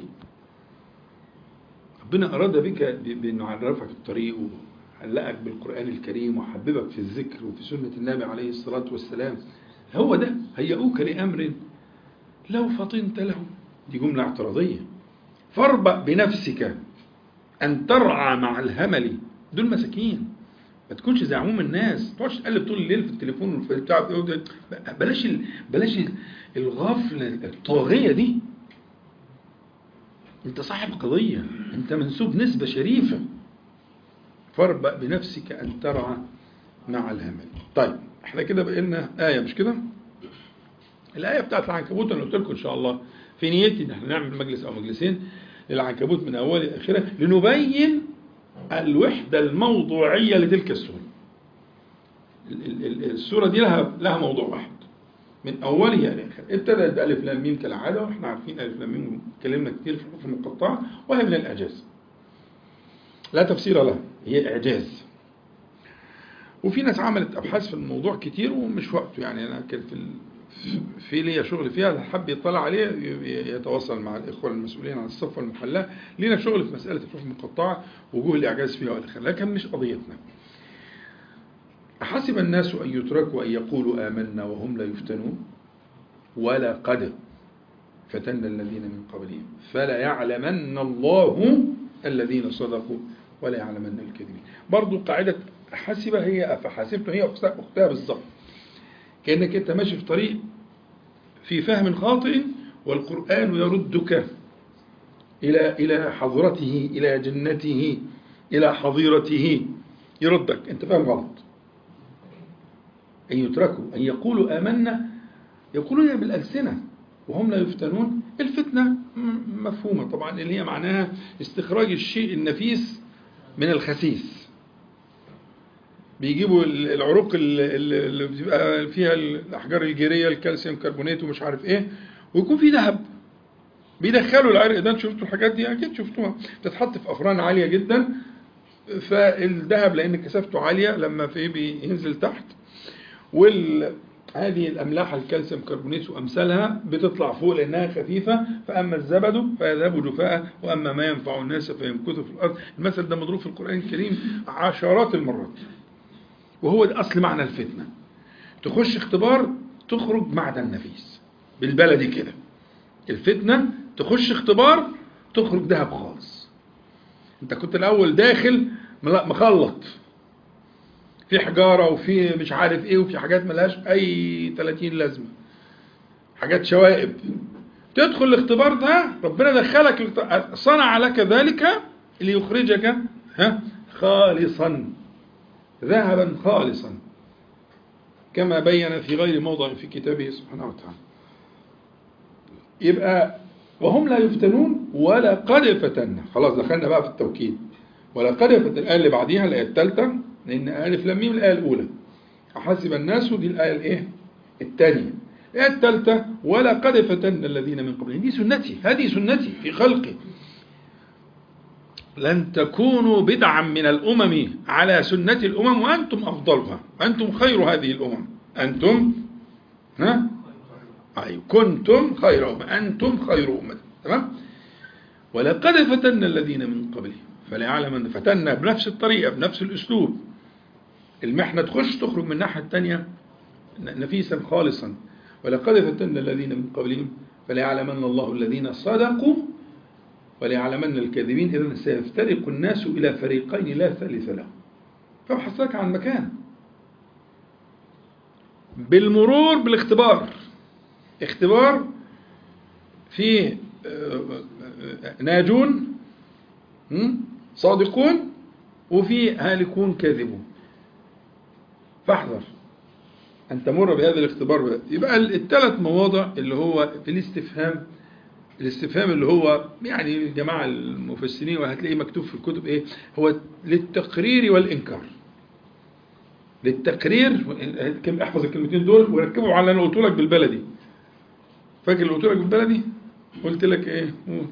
ربنا أراد بك بأنه عرفك الطريق وعلقك بالقرآن الكريم وحببك في الذكر وفي سنة النبي عليه الصلاة والسلام هو ده هيئوك لأمر لو فطنت له دي جملة اعتراضية فاربأ بنفسك أن ترعى مع الهمل دول مساكين ما تكونش زي عموم الناس ما تقعدش تقلب طول الليل في التليفون وفي بتاع بلاش ال... بلاش الغفله الطاغيه دي انت صاحب قضيه انت منسوب نسبه شريفه فاربأ بنفسك ان ترعى مع الهمل طيب احنا كده بقينا ايه مش كده الايه بتاعت العنكبوت انا قلت لكم ان شاء الله في نيتي ان احنا نعمل مجلس او مجلسين للعنكبوت من اوله لاخره لنبين الوحدة الموضوعية لتلك السورة السورة دي لها لها موضوع واحد من أولها لآخر ابتدأت بألف لام ميم كالعادة وإحنا عارفين ألف لام ميم اتكلمنا كتير في الحروف المقطعة وهي من الإعجاز لا تفسير لها هي إعجاز وفي ناس عملت أبحاث في الموضوع كتير ومش وقته يعني أنا كان في في ليا شغل فيها اللي حب يطلع عليه يتواصل مع الإخوة المسؤولين عن الصفة المحلاة لينا شغل في مسألة الحروف المقطعة وجوه الإعجاز فيها والآخر لكن مش قضيتنا أحسب الناس أن يتركوا أن يقولوا آمنا وهم لا يفتنون ولا قد فتن الذين من قبلهم فلا يعلمن الله الذين صدقوا ولا يعلمن الكاذبين برضو قاعدة حسب هي أفحسبت هي أختها بالظبط كأنك أنت ماشي في طريق في فهم خاطئ والقرآن يردك إلى إلى حضرته إلى جنته إلى حظيرته يردك أنت فاهم غلط أن يتركوا أن يقولوا آمنا يقولون بالألسنة وهم لا يفتنون الفتنة م- مفهومة طبعا اللي هي معناها استخراج الشيء النفيس من الخسيس بيجيبوا ال- العروق ال- ال- اللي بتبقى فيها الأحجار الجيرية الكالسيوم كربونات ومش عارف إيه ويكون في ذهب بيدخلوا العرق ده انتوا شفتوا الحاجات دي اكيد شفتوها بتتحط في افران عاليه جدا فالذهب لان كثافته عاليه لما في بينزل تحت وال هذه الاملاح الكالسيوم كربونات وامثالها بتطلع فوق لانها خفيفه فاما الزبد فيذهب جفاء واما ما ينفع الناس فيمكث في الارض المثل ده مضروب في القران الكريم عشرات المرات وهو ده اصل معنى الفتنه تخش اختبار تخرج معدن نفيس بالبلدي كده الفتنة تخش اختبار تخرج ذهب خالص انت كنت الاول داخل ملا- مخلط في حجارة وفي مش عارف ايه وفي حاجات ملهاش اي 30 لازمة حاجات شوائب تدخل الاختبار ده ربنا دخلك الاخت- صنع لك ذلك ليخرجك ها خالصا ذهبا خالصا كما بين في غير موضع في كتابه سبحانه وتعالى يبقى وهم لا يفتنون ولا قد فتنا خلاص دخلنا بقى في التوكيد ولا قد فتنا الآية اللي بعديها الآية الثالثة لأن ألف لام ميم الآية الأولى أحسب الناس دي الآية الإيه؟ الثانية الآية الثالثة ولا قد فتنا الذين من قبلهم دي سنتي هذه سنتي في خلقي لن تكونوا بدعا من الأمم على سنة الأمم وأنتم أفضلها أنتم خير هذه الأمم أنتم ها أي كنتم خير أمة أنتم خير أمة تمام ولقد فتنا الذين من قبلهم فليعلم أن فتنا بنفس الطريقة بنفس الأسلوب المحنة تخش تخرج من الناحية الثانية نفيسا خالصا ولقد فتنا الذين من قبلهم فليعلمن الله الذين صدقوا وليعلمن الكاذبين إذا سيفترق الناس إلى فريقين لا ثالث لهم فابحث عن مكان بالمرور بالاختبار اختبار في ناجون صادقون وفي هالكون كاذبون فاحذر أن تمر بهذا الاختبار بقى. يبقى الثلاث مواضع اللي هو في الاستفهام الاستفهام اللي هو يعني الجماعة المفسرين وهتلاقيه مكتوب في الكتب ايه هو للتقرير والإنكار للتقرير احفظ الكلمتين دول وركبهم على اللي انا قلت لك بالبلدي فاكر اللي قلت لك بالبلدي قلت لك ايه قول.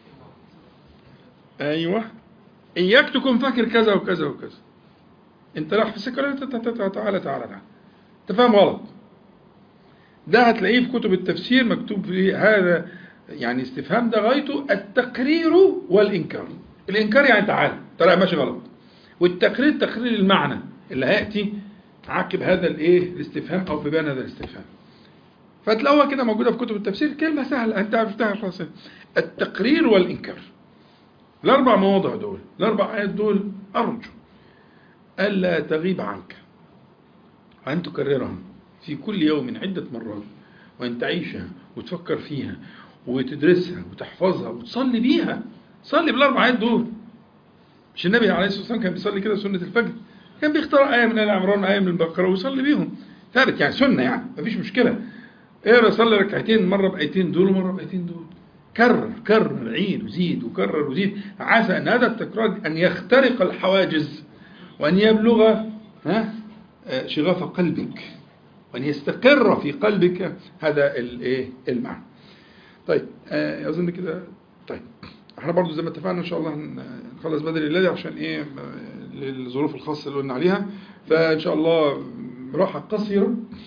ايوه اياك تكون فاكر كذا وكذا وكذا انت راح في سكه تعالى تعالى تعالى انت فاهم غلط ده هتلاقيه في كتب التفسير مكتوب فيه هذا يعني استفهام ده غايته التقرير والإنكار الإنكار يعني تعالى طلع ماشي غلط والتقرير تقرير المعنى اللي هيأتي عقب هذا الايه الاستفهام أو في بيان هذا الاستفهام فتلاقوها كده موجودة في كتب التفسير كلمة سهلة أنت عرفتها خلاص التقرير والإنكار الأربع مواضع دول الأربع آيات دول أرجو ألا تغيب عنك وأن تكررهم في كل يوم عدة مرات وأن تعيشها وتفكر فيها وتدرسها وتحفظها وتصلي بيها صلي بالاربع ايات دول مش النبي عليه الصلاه والسلام كان بيصلي كده سنه الفجر كان بيختار ايه من ال عمران ايه من البقره ويصلي بيهم ثابت يعني سنه يعني مفيش مشكله اقرا صلي ركعتين مره بايتين دول ومره بايتين دول كرر كرر عيد وزيد وكرر وزيد عسى ان هذا التكرار ان يخترق الحواجز وان يبلغ ها شغاف قلبك وان يستقر في قلبك هذا الايه المعنى طيب آه اظن كده طيب احنا برضو زي ما اتفقنا ان شاء الله نخلص بدري الليله عشان ايه للظروف الخاصه اللي قلنا عليها فان شاء الله راحه قصيره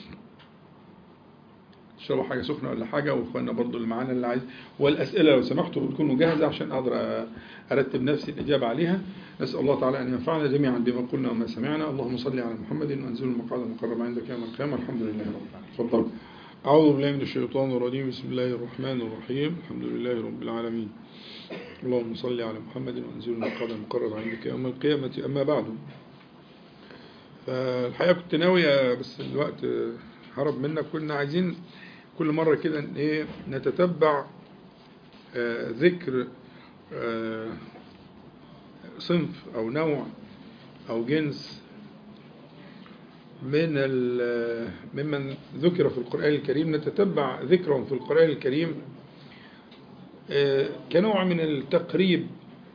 ان شاء الله حاجه سخنه ولا حاجه واخواننا برضو اللي معانا اللي عايز والاسئله لو سمحتوا تكونوا جاهزه عشان اقدر ارتب نفسي الاجابه عليها نسال الله تعالى ان ينفعنا جميعا بما قلنا وما سمعنا اللهم صل على محمد وانزل المقعد المقرب عندك يوم القيامه الحمد لله رب العالمين تفضل أعوذ بالله من الشيطان الرجيم بسم الله الرحمن الرحيم الحمد لله رب العالمين اللهم صل على محمد وانزل المقعد المقرب عندك يوم القيامة أما بعد فالحقيقة كنت ناوي بس الوقت هرب منك كنا عايزين كل مرة كده ايه نتتبع آه ذكر آه صنف أو نوع أو جنس من ممن ذكر في القرآن الكريم نتتبع ذكرهم في القرآن الكريم كنوع من التقريب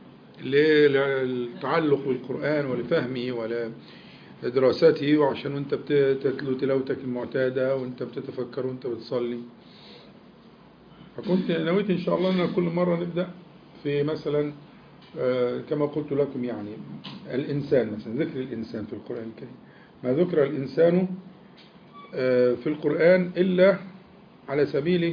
للتعلق بالقرآن ولفهمه ولدراسته وعشان وانت بتتلو تلاوتك المعتادة وانت بتتفكر وانت بتصلي فكنت نويت إن شاء الله أن كل مرة نبدأ في مثلا كما قلت لكم يعني الإنسان مثلا ذكر الإنسان في القرآن الكريم ما ذكر الإنسان في القرآن إلا على سبيل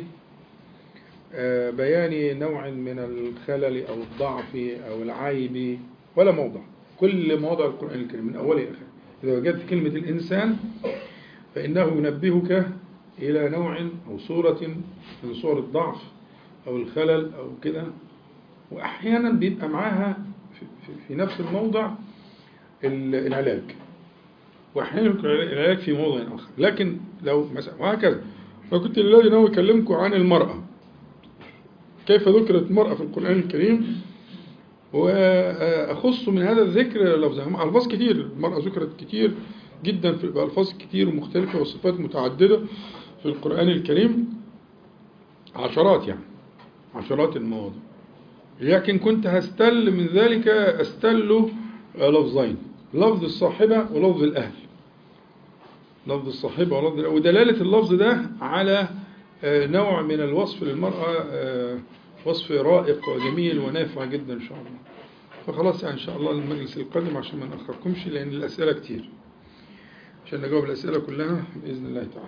بيان نوع من الخلل أو الضعف أو العيب ولا موضع كل موضع القرآن الكريم من أوله إلى إذا وجدت كلمة الإنسان فإنه ينبهك إلى نوع أو صورة من صور الضعف أو الخلل أو كده وأحيانا بيبقى معاها في نفس الموضع العلاج وأحيانا العلاج في موضع آخر لكن لو مثلا وهكذا فكنت الذي ناوي أكلمكم عن المرأة كيف ذكرت المرأة في القرآن الكريم وأخص من هذا الذكر لفظها ألفاظ كتير المرأة ذكرت كتير جدا في بألفاظ كتير ومختلفة وصفات متعددة في القرآن الكريم عشرات يعني عشرات المواضع لكن كنت هستل من ذلك استل لفظين لفظ الصاحبة ولفظ الأهل لفظ الصاحبة ولفظ الأهل ودلالة اللفظ ده على نوع من الوصف للمرأة وصف رائق وجميل ونافع جدا إن شاء الله فخلاص يعني إن شاء الله المجلس القادم عشان ما نأخركمش لأن الأسئلة كتير عشان نجاوب الأسئلة كلها بإذن الله تعالى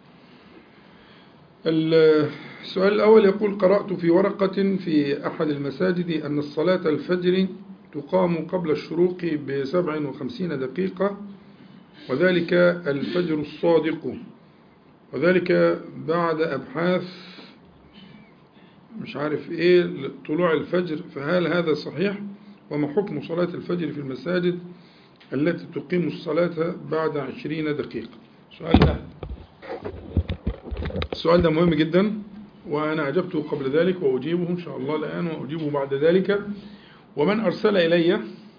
السؤال الأول يقول قرأت في ورقة في أحد المساجد أن الصلاة الفجر تقام قبل الشروق بسبع وخمسين دقيقة وذلك الفجر الصادق وذلك بعد أبحاث مش عارف إيه طلوع الفجر فهل هذا صحيح وما حكم صلاة الفجر في المساجد التي تقيم الصلاة بعد عشرين دقيقة سؤال ده السؤال ده مهم جدا وأنا أجبته قبل ذلك وأجيبه إن شاء الله الآن وأجيبه بعد ذلك ومن أرسل إلي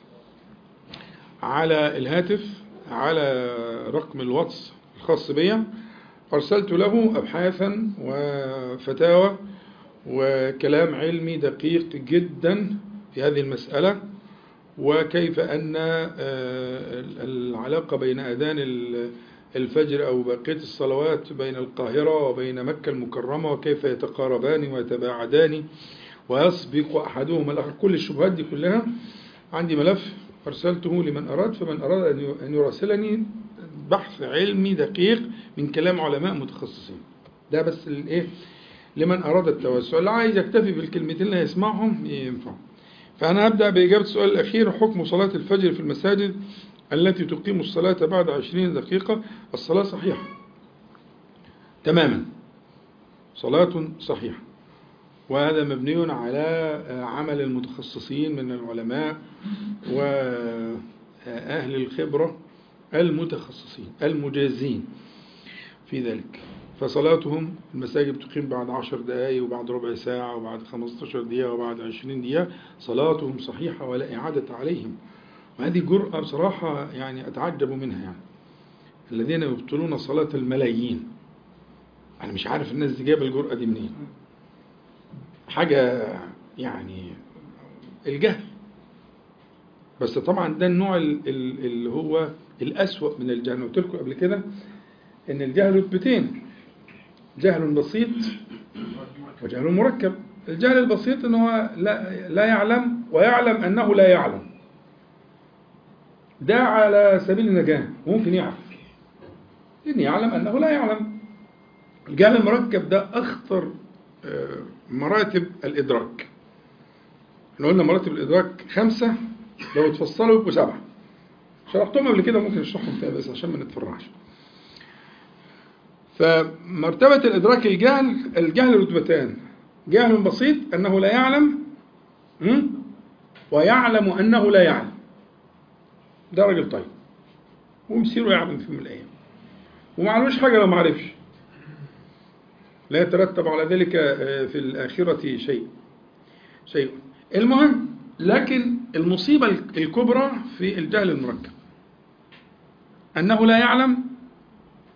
على الهاتف على رقم الواتس الخاص بي أرسلت له أبحاثا وفتاوى وكلام علمي دقيق جدا في هذه المسألة وكيف أن العلاقة بين أذان الفجر أو بقية الصلوات بين القاهرة وبين مكة المكرمة وكيف يتقاربان ويتباعدان ويسبق أحدهما الآخر كل الشبهات دي كلها عندي ملف أرسلته لمن أراد فمن أراد أن يراسلني بحث علمي دقيق من كلام علماء متخصصين ده بس الايه لمن أراد التوسع اللي عايز يكتفي بالكلمتين اللي هيسمعهم ينفع فأنا هبدأ بإجابة السؤال الأخير حكم صلاة الفجر في المساجد التي تقيم الصلاة بعد عشرين دقيقة الصلاة صحيحة تماما صلاة صحيحة وهذا مبني على عمل المتخصصين من العلماء وأهل الخبرة المتخصصين المجازين في ذلك فصلاتهم المساجد تقيم بعد عشر دقائق وبعد ربع ساعة وبعد خمستاشر دقيقة وبعد عشرين دقيقة صلاتهم صحيحة ولا إعادة عليهم وهذه جرأة بصراحة يعني أتعجب منها يعني الذين يبطلون صلاة الملايين أنا مش عارف الناس دي جايبة الجرأة دي منين حاجة يعني الجهل بس طبعا ده النوع اللي هو الأسوأ من الجهل قلت لكم قبل كده إن الجهل رتبتين جهل بسيط وجهل مركب الجهل البسيط إن هو لا, لا يعلم ويعلم أنه لا يعلم ده على سبيل النجاة ممكن يعرف لأن يعلم أنه لا يعلم الجهل المركب ده أخطر مراتب الإدراك احنا قلنا مراتب الإدراك خمسة لو تفصلوا يبقوا سبعة شرحتهم قبل كده ممكن نشرحهم تاني بس عشان ما نتفرعش فمرتبة الإدراك الجهل الجهل رتبتان جهل بسيط أنه لا يعلم ويعلم أنه لا يعلم ده راجل طيب ومسيره يعلم في يوم من الأيام ومعلوش حاجة لو معرفش لا يترتب على ذلك في الآخرة شيء شيء المهم لكن المصيبة الكبرى في الجهل المركب أنه لا يعلم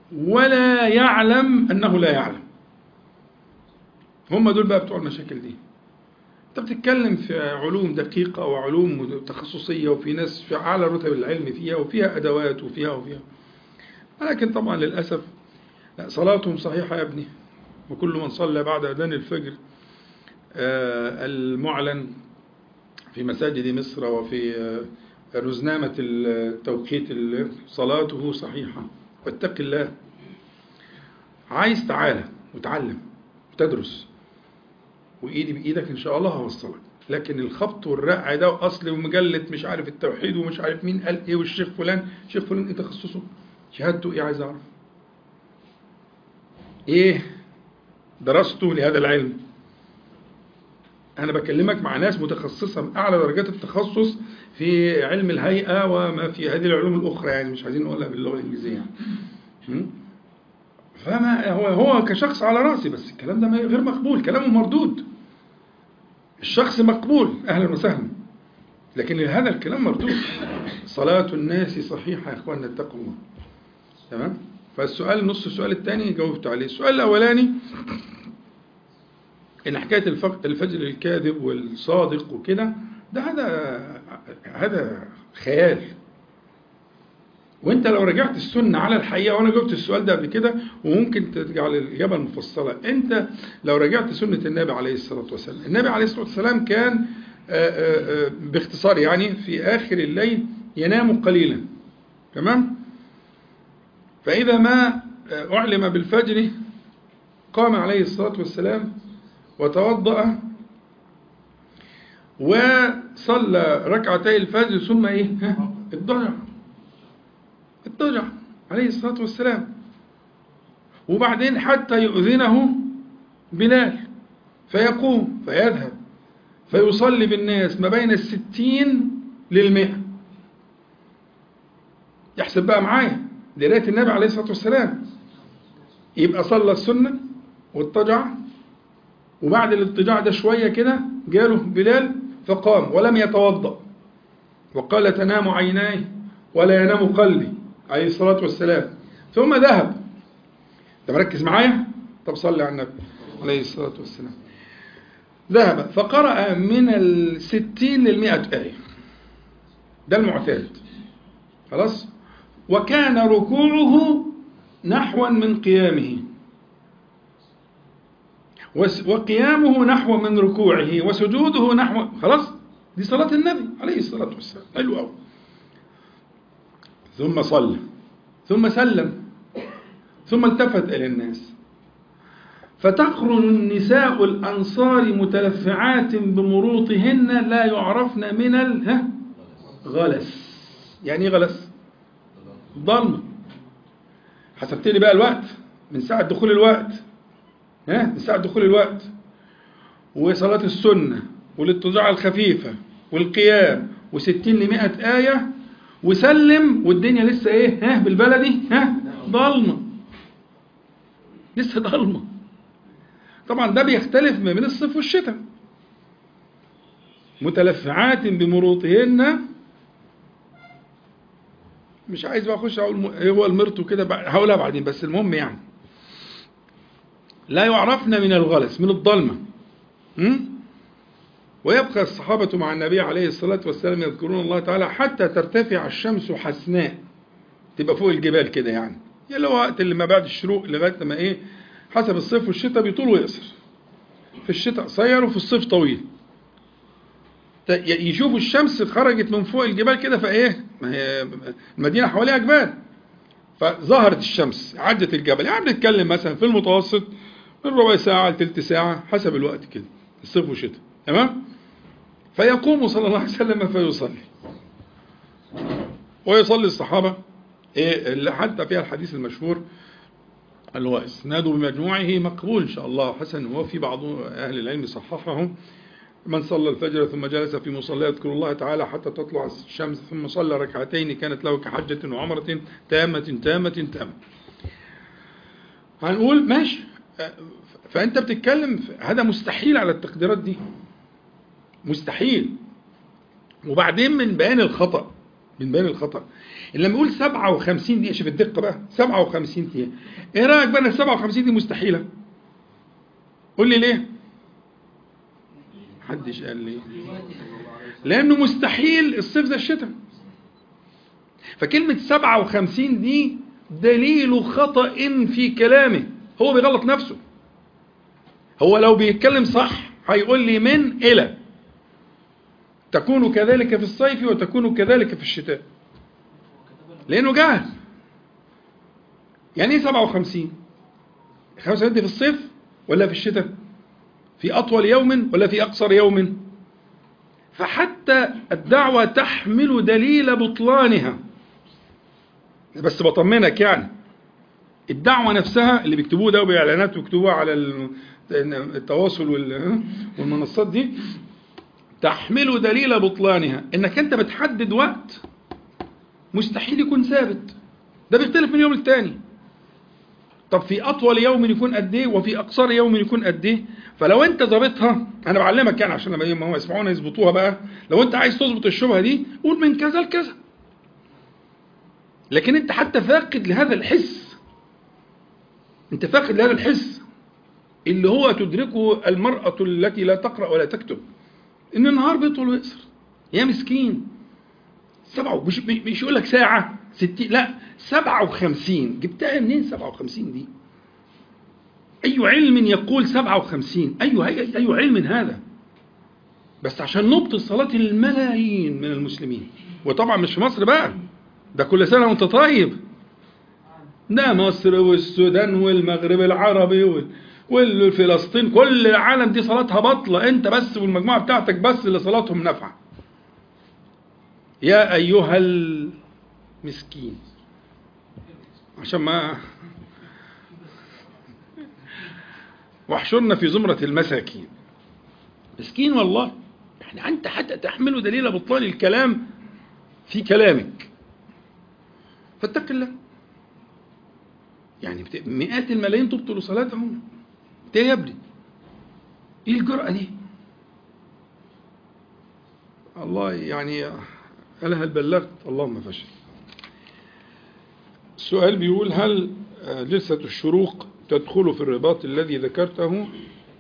ولا يعلم أنه لا يعلم هم دول بقى بتوع المشاكل دي انت بتتكلم في علوم دقيقة وعلوم تخصصية وفي ناس في أعلى رتب العلم فيها وفيها أدوات وفيها وفيها ولكن طبعا للأسف لا صلاتهم صحيحة يا ابني وكل من صلى بعد أذان الفجر آه، المعلن في مساجد مصر وفي آه، رزنامة التوقيت ال- صلاته صحيحة واتق الله عايز تعالى وتعلم وتدرس وإيدي بإيدك إن شاء الله هوصلك لكن الخبط والرقع ده وأصل ومجلة مش عارف التوحيد ومش عارف مين قال إيه والشيخ فلان شيخ فلان إيه تخصصه شهادته إيه عايز أعرف إيه درسته لهذا العلم أنا بكلمك مع ناس متخصصة من أعلى درجات التخصص في علم الهيئة وما في هذه العلوم الأخرى يعني مش عايزين نقولها باللغة الإنجليزية يعني. م? فما هو هو كشخص على راسي بس الكلام ده ما- غير مقبول كلامه مردود الشخص مقبول أهلا وسهلا لكن هذا الكلام مردود صلاة الناس صحيحة يا إخواننا اتقوا الله تمام فالسؤال نص السؤال الثاني جاوبت عليه السؤال الأولاني ان حكايه الفق- الفجر الكاذب والصادق وكده ده هذا هذا خيال وانت لو رجعت السنه على الحقيقه وانا جاوبت السؤال ده قبل كده وممكن ترجع للاجابه المفصله انت لو رجعت سنه النبي عليه الصلاه والسلام النبي عليه الصلاه والسلام كان آه، آه، آه، باختصار يعني في اخر الليل ينام قليلا تمام فاذا ما آه، اعلم بالفجر قام عليه الصلاه والسلام وتوضأ وصلى ركعتي الفجر ثم ايه ها اضطجع اضطجع عليه الصلاة والسلام وبعدين حتى يؤذنه بلال فيقوم فيذهب فيصلي بالناس ما بين الستين للمئة يحسب بقى معايا لقراية النبي عليه الصلاة والسلام يبقى صلى السنة واضطجع وبعد الاضطجاع ده شوية كده جاله بلال فقام ولم يتوضأ وقال تنام عيناي ولا ينام قلبي عليه الصلاة والسلام ثم ذهب انت مركز معايا طب صلي على النبي عليه الصلاة والسلام ذهب فقرأ من الستين للمئة آية ده المعتاد خلاص وكان ركوعه نحوا من قيامه وس- وقيامه نحو من ركوعه وسجوده نحو خلاص دي صلاة النبي عليه الصلاة والسلام حلو قوي ثم صلى ثم سلم ثم التفت إلى الناس فتخرج النساء الأنصار متلفعات بمروطهن لا يعرفن من ال ها؟ غلس يعني ايه غلس ضلمة حسبت لي بقى الوقت من ساعة دخول الوقت ها من ساعة دخول الوقت وصلاة السنة والاضطجاع الخفيفة والقيام وستين لمائة آية وسلم والدنيا لسه ايه ها بالبلدي ها ضلمة لسه ضلمة طبعا ده بيختلف ما بين الصيف والشتاء متلفعات بمروطهن مش عايز بقى اخش اقول م- ايه هو المرط وكده بقى- هقولها بعدين بس المهم يعني لا يعرفن من الغلس من الضلمة م? ويبقى الصحابة مع النبي عليه الصلاة والسلام يذكرون الله تعالى حتى ترتفع الشمس حسناء تبقى فوق الجبال كده يعني يعني اللي هو وقت اللي ما بعد الشروق لغاية ما ايه حسب الصيف والشتاء بيطول ويقصر في الشتاء قصير وفي الصيف طويل ت- ي- يشوفوا الشمس خرجت من فوق الجبال كده فايه ما هي المدينة حواليها جبال فظهرت الشمس عدت الجبل يعني بنتكلم مثلا في المتوسط من ربع ساعة لتلت ساعة حسب الوقت كده الصيف والشتاء تمام فيقوم صلى الله عليه وسلم فيصلي ويصلي الصحابة إيه اللي حتى فيها الحديث المشهور اللي هو اسناده بمجموعه مقبول ان شاء الله حسن وفي بعض اهل العلم صححه من صلى الفجر ثم جلس في مصلى يذكر الله تعالى حتى تطلع الشمس ثم صلى ركعتين كانت له كحجة وعمرة تامة تامة تامة هنقول ماشي فأنت بتتكلم هذا مستحيل على التقديرات دي مستحيل وبعدين من بيان الخطأ من بين الخطأ لما يقول 57 دقيقة شوف الدقة بقى 57 دقيقة ايه رأيك بقى ان 57 دي مستحيلة قول لي ليه محدش قال لي لأنه مستحيل الصيف زي الشتاء فكلمة 57 دي دليل خطأ في كلامه هو بيغلط نفسه هو لو بيتكلم صح هيقول لي من إلى تكون كذلك في الصيف وتكون كذلك في الشتاء لأنه جاهل يعني ايه 57 55 دي في الصيف ولا في الشتاء في أطول يوم ولا في أقصر يوم فحتى الدعوة تحمل دليل بطلانها بس بطمنك يعني الدعوة نفسها اللي بيكتبوه ده وبإعلانات ويكتبوها على التواصل والمنصات دي تحمل دليل بطلانها انك انت بتحدد وقت مستحيل يكون ثابت ده بيختلف من يوم للتاني طب في اطول يوم يكون قد ايه وفي اقصر يوم يكون قد ايه فلو انت ظابطها انا بعلمك يعني عشان لما هم يسمعونا يظبطوها بقى لو انت عايز تظبط الشبهه دي قول من كذا لكذا لكن انت حتى فاقد لهذا الحس انت فاقد لهذا الحس اللي هو تدركه المرأة التي لا تقرأ ولا تكتب ان النهار بيطول ويقصر يا مسكين سبعة مش مش يقول لك ساعة ستين لا سبعة وخمسين جبتها منين سبعة وخمسين دي أي علم يقول سبعة وخمسين أي, أي علم هذا بس عشان نبطل صلاة الملايين من المسلمين وطبعا مش في مصر بقى ده كل سنة وانت طيب ده مصر والسودان والمغرب العربي والفلسطين كل العالم دي صلاتها بطلة انت بس والمجموعة بتاعتك بس اللي صلاتهم نافعة يا أيها المسكين عشان ما واحشرنا في زمرة المساكين مسكين والله يعني أنت حتى تحمل دليل بطلان الكلام في كلامك فاتق الله يعني مئات الملايين تبطل صلاتهم انت يا ابني ايه الجرأة دي الله يعني هل هل بلغت اللهم فشل السؤال بيقول هل جلسة الشروق تدخل في الرباط الذي ذكرته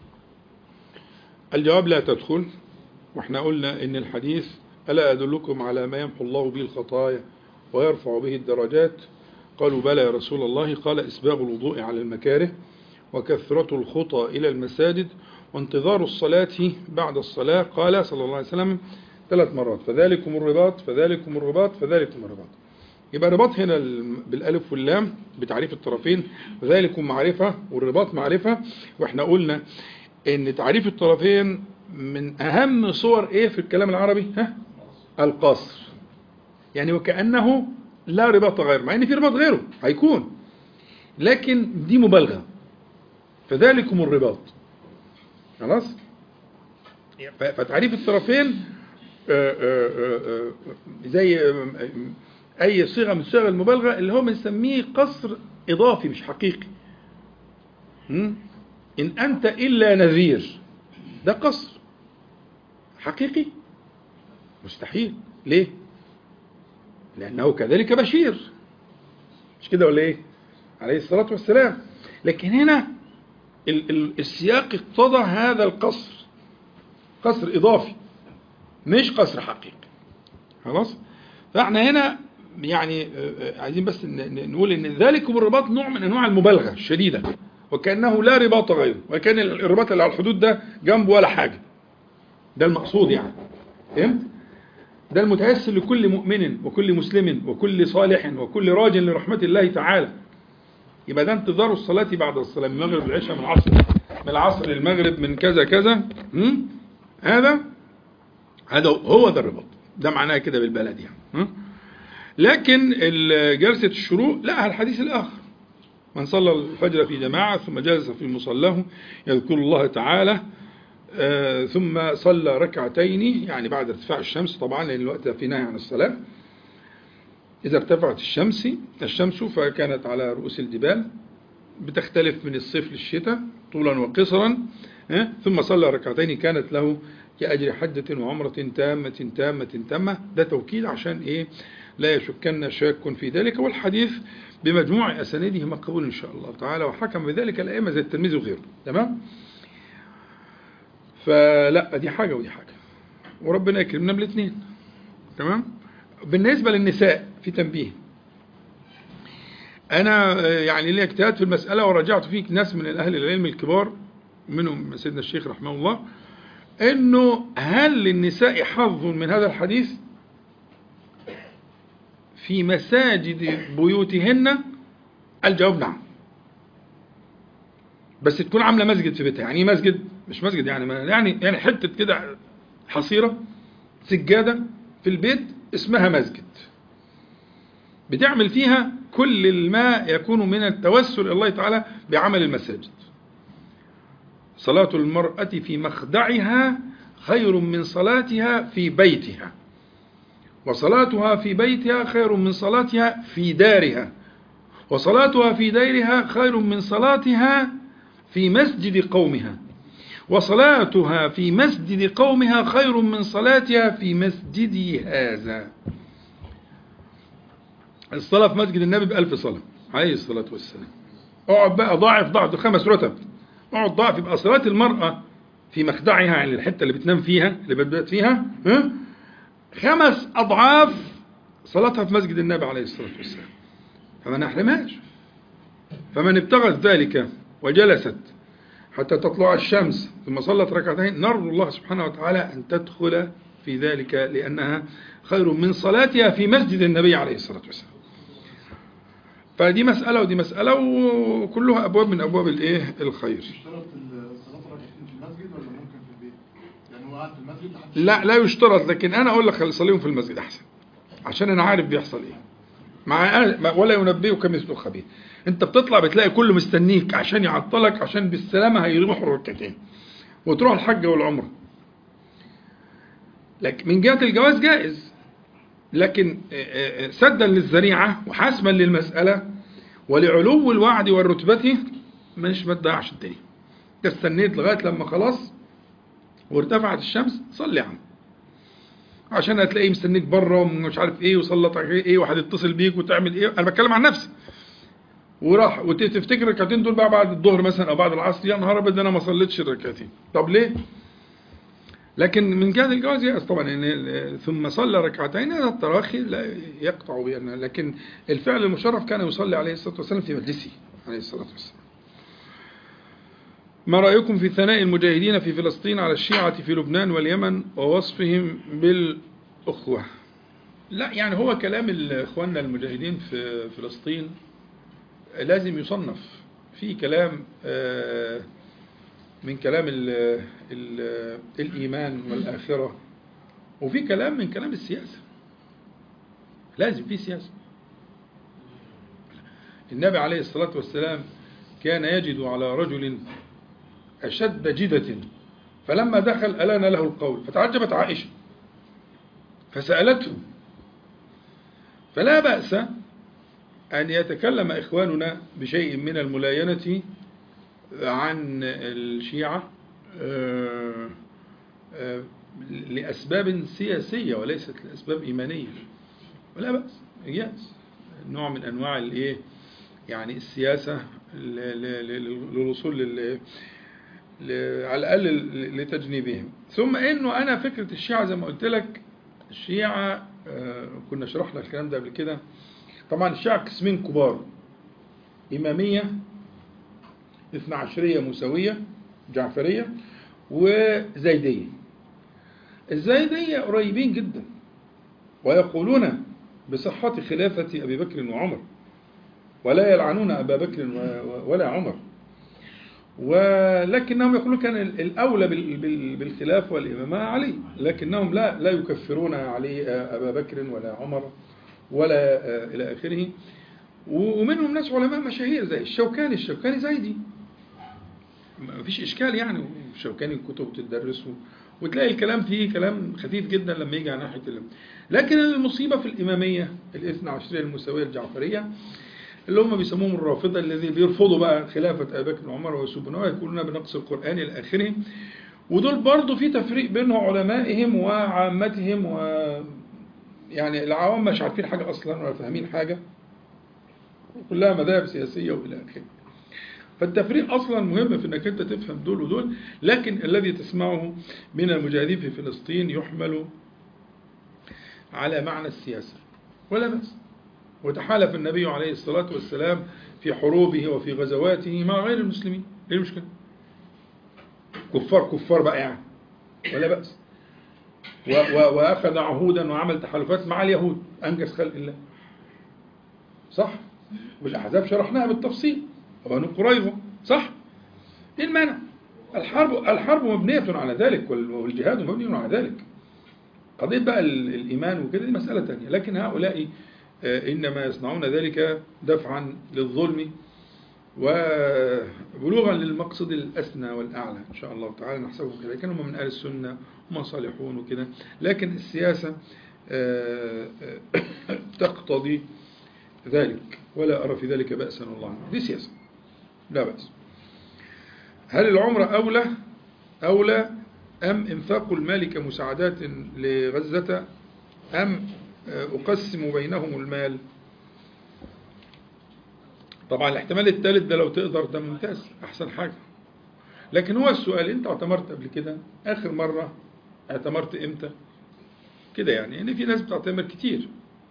الجواب لا تدخل واحنا قلنا ان الحديث ألا أدلكم على ما يمحو الله به الخطايا ويرفع به الدرجات قالوا بلى يا رسول الله قال إسباغ الوضوء على المكاره وكثرة الخطى إلى المساجد وانتظار الصلاة بعد الصلاة قال صلى الله عليه وسلم ثلاث مرات فذلكم الرباط فذلكم الرباط فذلكم الرباط يبقى الرباط هنا بالالف واللام بتعريف الطرفين وذلكم معرفة والرباط معرفة واحنا قلنا ان تعريف الطرفين من اهم صور ايه في الكلام العربي ها القصر يعني وكأنه لا رباط غير مع ان في رباط غيره هيكون لكن دي مبالغة فذلكم الرباط خلاص فتعريف الطرفين زي اي صيغه من صيغ المبالغه اللي هو بنسميه قصر اضافي مش حقيقي ان انت الا نذير ده قصر حقيقي مستحيل ليه لانه كذلك بشير مش كده ولا ايه عليه الصلاه والسلام لكن هنا السياق اقتضى هذا القصر قصر اضافي مش قصر حقيقي خلاص فاحنا هنا يعني عايزين بس نقول ان ذلك الرباط نوع من انواع المبالغه الشديده وكانه لا رباط غيره وكان الرباط اللي على الحدود ده جنبه ولا حاجه ده المقصود يعني فهمت ده المتيسر لكل مؤمن وكل مسلم وكل صالح وكل راج لرحمه الله تعالى يبقى ده انتظار الصلاه بعد الصلاه من المغرب للعشاء من العصر من العصر للمغرب من كذا كذا هذا هذا هو ده الرباط ده معناه كده بالبلد يعني لكن جلسة الشروق لا الحديث الآخر من صلى الفجر في جماعة ثم جلس في مصلاه يذكر الله تعالى آه ثم صلى ركعتين يعني بعد ارتفاع الشمس طبعا لأن الوقت في نهي عن الصلاة إذا ارتفعت الشمس الشمس فكانت على رؤوس الجبال بتختلف من الصيف للشتاء طولا وقصرا آه ثم صلى ركعتين كانت له كأجر حجة وعمرة تامة تامة تامة ده توكيد عشان إيه لا يشكن شاك في ذلك والحديث بمجموع أسانيده مقبول إن شاء الله تعالى وحكم بذلك الأئمة زي الترمذي وغيره تمام فلا دي حاجة ودي حاجة وربنا يكرمنا بالاثنين تمام بالنسبة للنساء في تنبيه أنا يعني لي اجتهاد في المسألة وراجعت فيه ناس من أهل العلم الكبار منهم سيدنا الشيخ رحمه الله أنه هل للنساء حظ من هذا الحديث في مساجد بيوتهن الجواب نعم بس تكون عامله مسجد في بيتها يعني ايه مسجد مش مسجد يعني ما يعني يعني حته كده حصيره سجاده في البيت اسمها مسجد بتعمل فيها كل ما يكون من التوسل الى الله تعالى بعمل المساجد صلاة المرأة في مخدعها خير من صلاتها في بيتها وصلاتها في بيتها خير من صلاتها في دارها وصلاتها في ديرها خير من صلاتها في مسجد قومها وصلاتها في مسجد قومها خير من صلاتها في مسجدي هذا الصلاة في مسجد النبي بألف صلاة عليه الصلاة والسلام اقعد بقى ضاعف ضاعف خمس رتب اقعد ضاعف يبقى صلاة المرأة في مخدعها يعني الحتة اللي بتنام فيها اللي بتبات فيها ها خمس أضعاف صلاتها في مسجد النبي عليه الصلاة والسلام فما نحرمهاش فمن ابتغت ذلك وجلست حتى تطلع الشمس ثم صلت ركعتين نرجو الله سبحانه وتعالى أن تدخل في ذلك لأنها خير من صلاتها في مسجد النبي عليه الصلاة والسلام فدي مسألة ودي مسألة وكلها أبواب من أبواب الإيه الخير اشترط الصلاة ركعتين في المسجد ولا ممكن في البيت؟ يعني هو قاعد في المسجد لحد لا لا يشترط لكن أنا أقول لك خلي صليهم في المسجد أحسن عشان أنا عارف بيحصل إيه مع ما- ولا ينبئك مثل خبير أنت بتطلع بتلاقي كله مستنيك عشان يعطلك عشان بالسلامة هيروحوا ركعتين وتروح الحج والعمرة لكن من جهة الجواز جائز لكن آه، آه، سدا للذريعة وحسما للمسألة ولعلو الوعد والرتبة مش ما تضيعش الدنيا انت استنيت لغاية لما خلاص وارتفعت الشمس صلي يا عم عشان هتلاقيه مستنيك بره ومش عارف ايه وصلت عليك ايه واحد يتصل بيك وتعمل ايه انا بتكلم عن نفسي وراح وتفتكر الركعتين دول بقى بعد الظهر مثلا او بعد العصر يا نهار ابيض انا ما صليتش الركعتين طب ليه؟ لكن من جهه الجواز يأس طبعا إن ثم صلى ركعتين هذا التراخي لا يقطع بأن لكن الفعل المشرف كان يصلي عليه الصلاه والسلام في مجلسه عليه الصلاه والسلام. ما رأيكم في ثناء المجاهدين في فلسطين على الشيعة في لبنان واليمن ووصفهم بالأخوة لا يعني هو كلام إخواننا المجاهدين في فلسطين لازم يصنف في كلام آه، من كلام ال ال الإيمان والآخرة وفي كلام من كلام السياسة لازم في سياسة النبي عليه الصلاة والسلام كان يجد على رجل أشد جدة فلما دخل ألان له القول فتعجبت عائشة فسألته فلا بأس أن يتكلم إخواننا بشيء من الملاينة عن الشيعة آه، آه، لأسباب سياسية وليست لأسباب إيمانية ولا بأس إجاز نوع من أنواع الإيه يعني السياسة ل- ل- ل- للوصول لل ل- على الأقل ل- لتجنيبهم ثم إنه أنا فكرة الشيعة زي ما قلت لك الشيعة آه، كنا شرحنا الكلام ده قبل كده طبعا الشيعة قسمين كبار إمامية اثنا عشرية موسوية جعفرية وزيدية الزيدية قريبين جدا ويقولون بصحة خلافة أبي بكر وعمر ولا يلعنون أبا بكر و- و- ولا عمر ولكنهم يقولون كان الأولى بال- بال- بالخلاف والإمامة علي لكنهم لا لا يكفرون علي أبا بكر ولا عمر ولا آه، إلى آخره ومنهم ناس علماء مشاهير زي الشوكاني الشوكاني زيدي ما فيش إشكال يعني الشوكاني الكتب تدرس وتلاقي الكلام فيه كلام خفيف جدا لما يجي على ناحية الإمام لكن المصيبة في الإمامية الاثنى عشرية المساوية الجعفرية اللي هم بيسموهم الرافضة الذين بيرفضوا بقى خلافة أبي بكر وعمر ويسبونها ويقولون بنقص القرآن إلى آخره ودول برضو في تفريق بين علمائهم وعامتهم و يعني العوام مش عارفين حاجة أصلا ولا فاهمين حاجة كلها مذاهب سياسية وإلى آخره فالتفريق أصلا مهم في أنك أنت تفهم دول ودول لكن الذي تسمعه من المجاهدين في فلسطين يحمل على معنى السياسة ولا بأس وتحالف النبي عليه الصلاة والسلام في حروبه وفي غزواته مع غير المسلمين ايه المشكلة كفار كفار بقى يعني ولا بأس و و وأخذ عهودا وعمل تحالفات مع اليهود أنجز خلق الله صح والأحزاب شرحناها بالتفصيل وبنو قريظة صح ايه المانع الحرب الحرب مبنية على ذلك وال- والجهاد مبني على ذلك قضية بقى ال- الإيمان وكده دي مسألة تانية لكن هؤلاء آه، إنما يصنعون ذلك دفعا للظلم وبلوغا للمقصد الأسنى والأعلى إن شاء الله تعالى نحسبهم كذا كانوا هم من أهل السنة هم صالحون وكده لكن السياسة آه، آه، تقتضي ذلك ولا أرى في ذلك بأسا والله عنه. دي سياسة لا بأس هل العمرة أولى أولى أم إنفاق المال كمساعدات لغزة أم أقسم بينهم المال طبعا الاحتمال الثالث ده لو تقدر ده ممتاز أحسن حاجة لكن هو السؤال أنت اعتمرت قبل كده آخر مرة اعتمرت إمتى كده يعني يعني في ناس بتعتمر كتير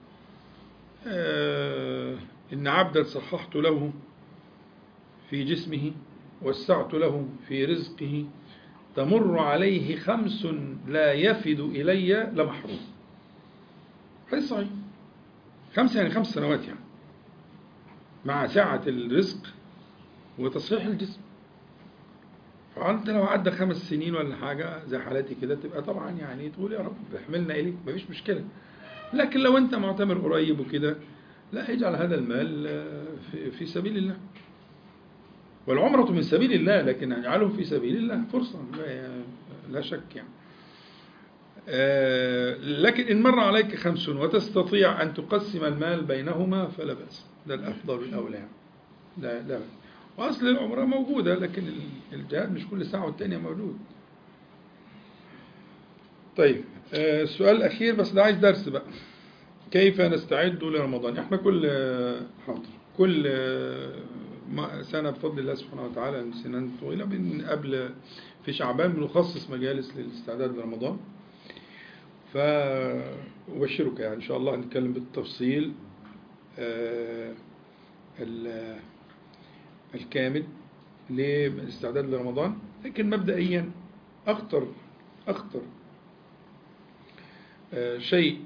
آه إن عبدا صححت له في جسمه وسعت له في رزقه تمر عليه خمس لا يفد إلي لمحروم حديث صحيح خمسة يعني خمس سنوات يعني مع سعة الرزق وتصحيح الجسم فأنت لو عدى خمس سنين ولا حاجة زي حالاتي كده تبقى طبعا يعني تقول يا رب احملنا إليك مفيش مشكلة لكن لو أنت معتمر قريب وكده لا اجعل هذا المال في, في سبيل الله والعمرة من سبيل الله لكن اجعله في سبيل الله فرصة لا, لا شك يعني لكن إن مر عليك خمس وتستطيع أن تقسم المال بينهما فلا بأس ده الأفضل الأولى يعني لا لا بأس وأصل العمرة موجودة لكن الجهاد مش كل ساعة والتانية موجود طيب السؤال الأخير بس ده عايز درس بقى كيف نستعد لرمضان احنا كل حاضر كل سنة بفضل الله سبحانه وتعالى سنين طويلة من قبل في شعبان بنخصص مجالس للاستعداد لرمضان فأبشرك يعني إن شاء الله هنتكلم بالتفصيل الكامل للاستعداد لرمضان لكن مبدئيا أخطر أخطر شيء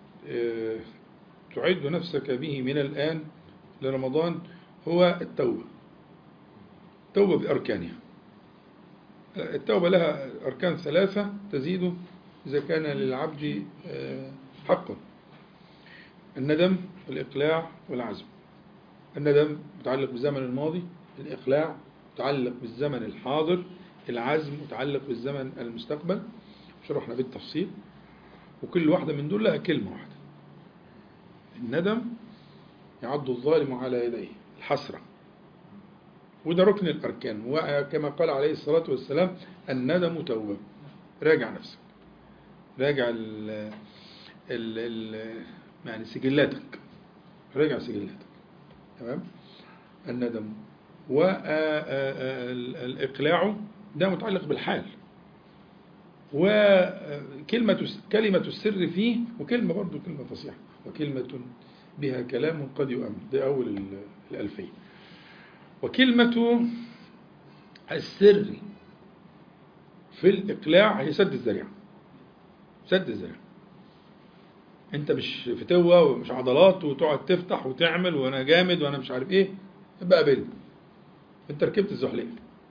تعد نفسك به من الآن لرمضان هو التوبة التوبة بأركانها التوبة لها أركان ثلاثة تزيد إذا كان للعبد حق الندم والإقلاع والعزم الندم متعلق بالزمن الماضي الإقلاع متعلق بالزمن الحاضر العزم متعلق بالزمن المستقبل شرحنا بالتفصيل وكل واحدة من دول لها كلمة واحدة الندم يعض الظالم على يديه الحسرة وده ركن الأركان وكما قال عليه الصلاة والسلام الندم توبة راجع نفسك راجع ال ال ال يعني سجلاتك راجع سجلاتك تمام الندم والإقلاع ده متعلق بالحال وكلمة كلمة السر فيه وكلمة برضه كلمة فصيحة وكلمة بها كلام قد يؤمن ده أول الألفين وكلمة السر في الإقلاع هي سد الذريعة سد الذريعة انت مش فتوة ومش عضلات وتقعد تفتح وتعمل وانا جامد وانا مش عارف ايه يبقى قابلني انت ركبت الزحليق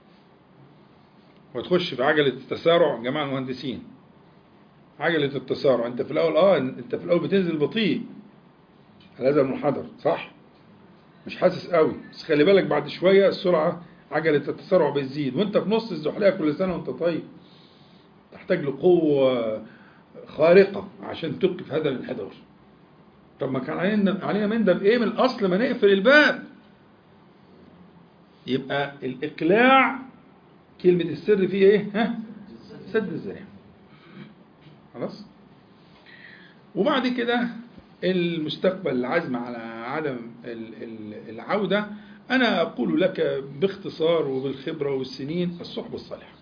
وتخش في عجلة التسارع جماعة المهندسين عجلة التسارع انت في الاول اه انت في الاول بتنزل بطيء على هذا المنحدر صح مش حاسس قوي بس خلي بالك بعد شوية السرعة عجلة التسارع بتزيد وانت في نص الزحليقة كل سنة وانت طيب تحتاج لقوة خارقة عشان توقف هذا الانحدار طب ما كان علينا علينا من ده بايه من الاصل ما نقفل الباب يبقى الاقلاع كلمة السر فيه ايه ها سد الذريعة خلاص وبعد كده المستقبل العزم على عدم ال- ال- العودة أنا أقول لك باختصار وبالخبرة والسنين الصحبة الصالحة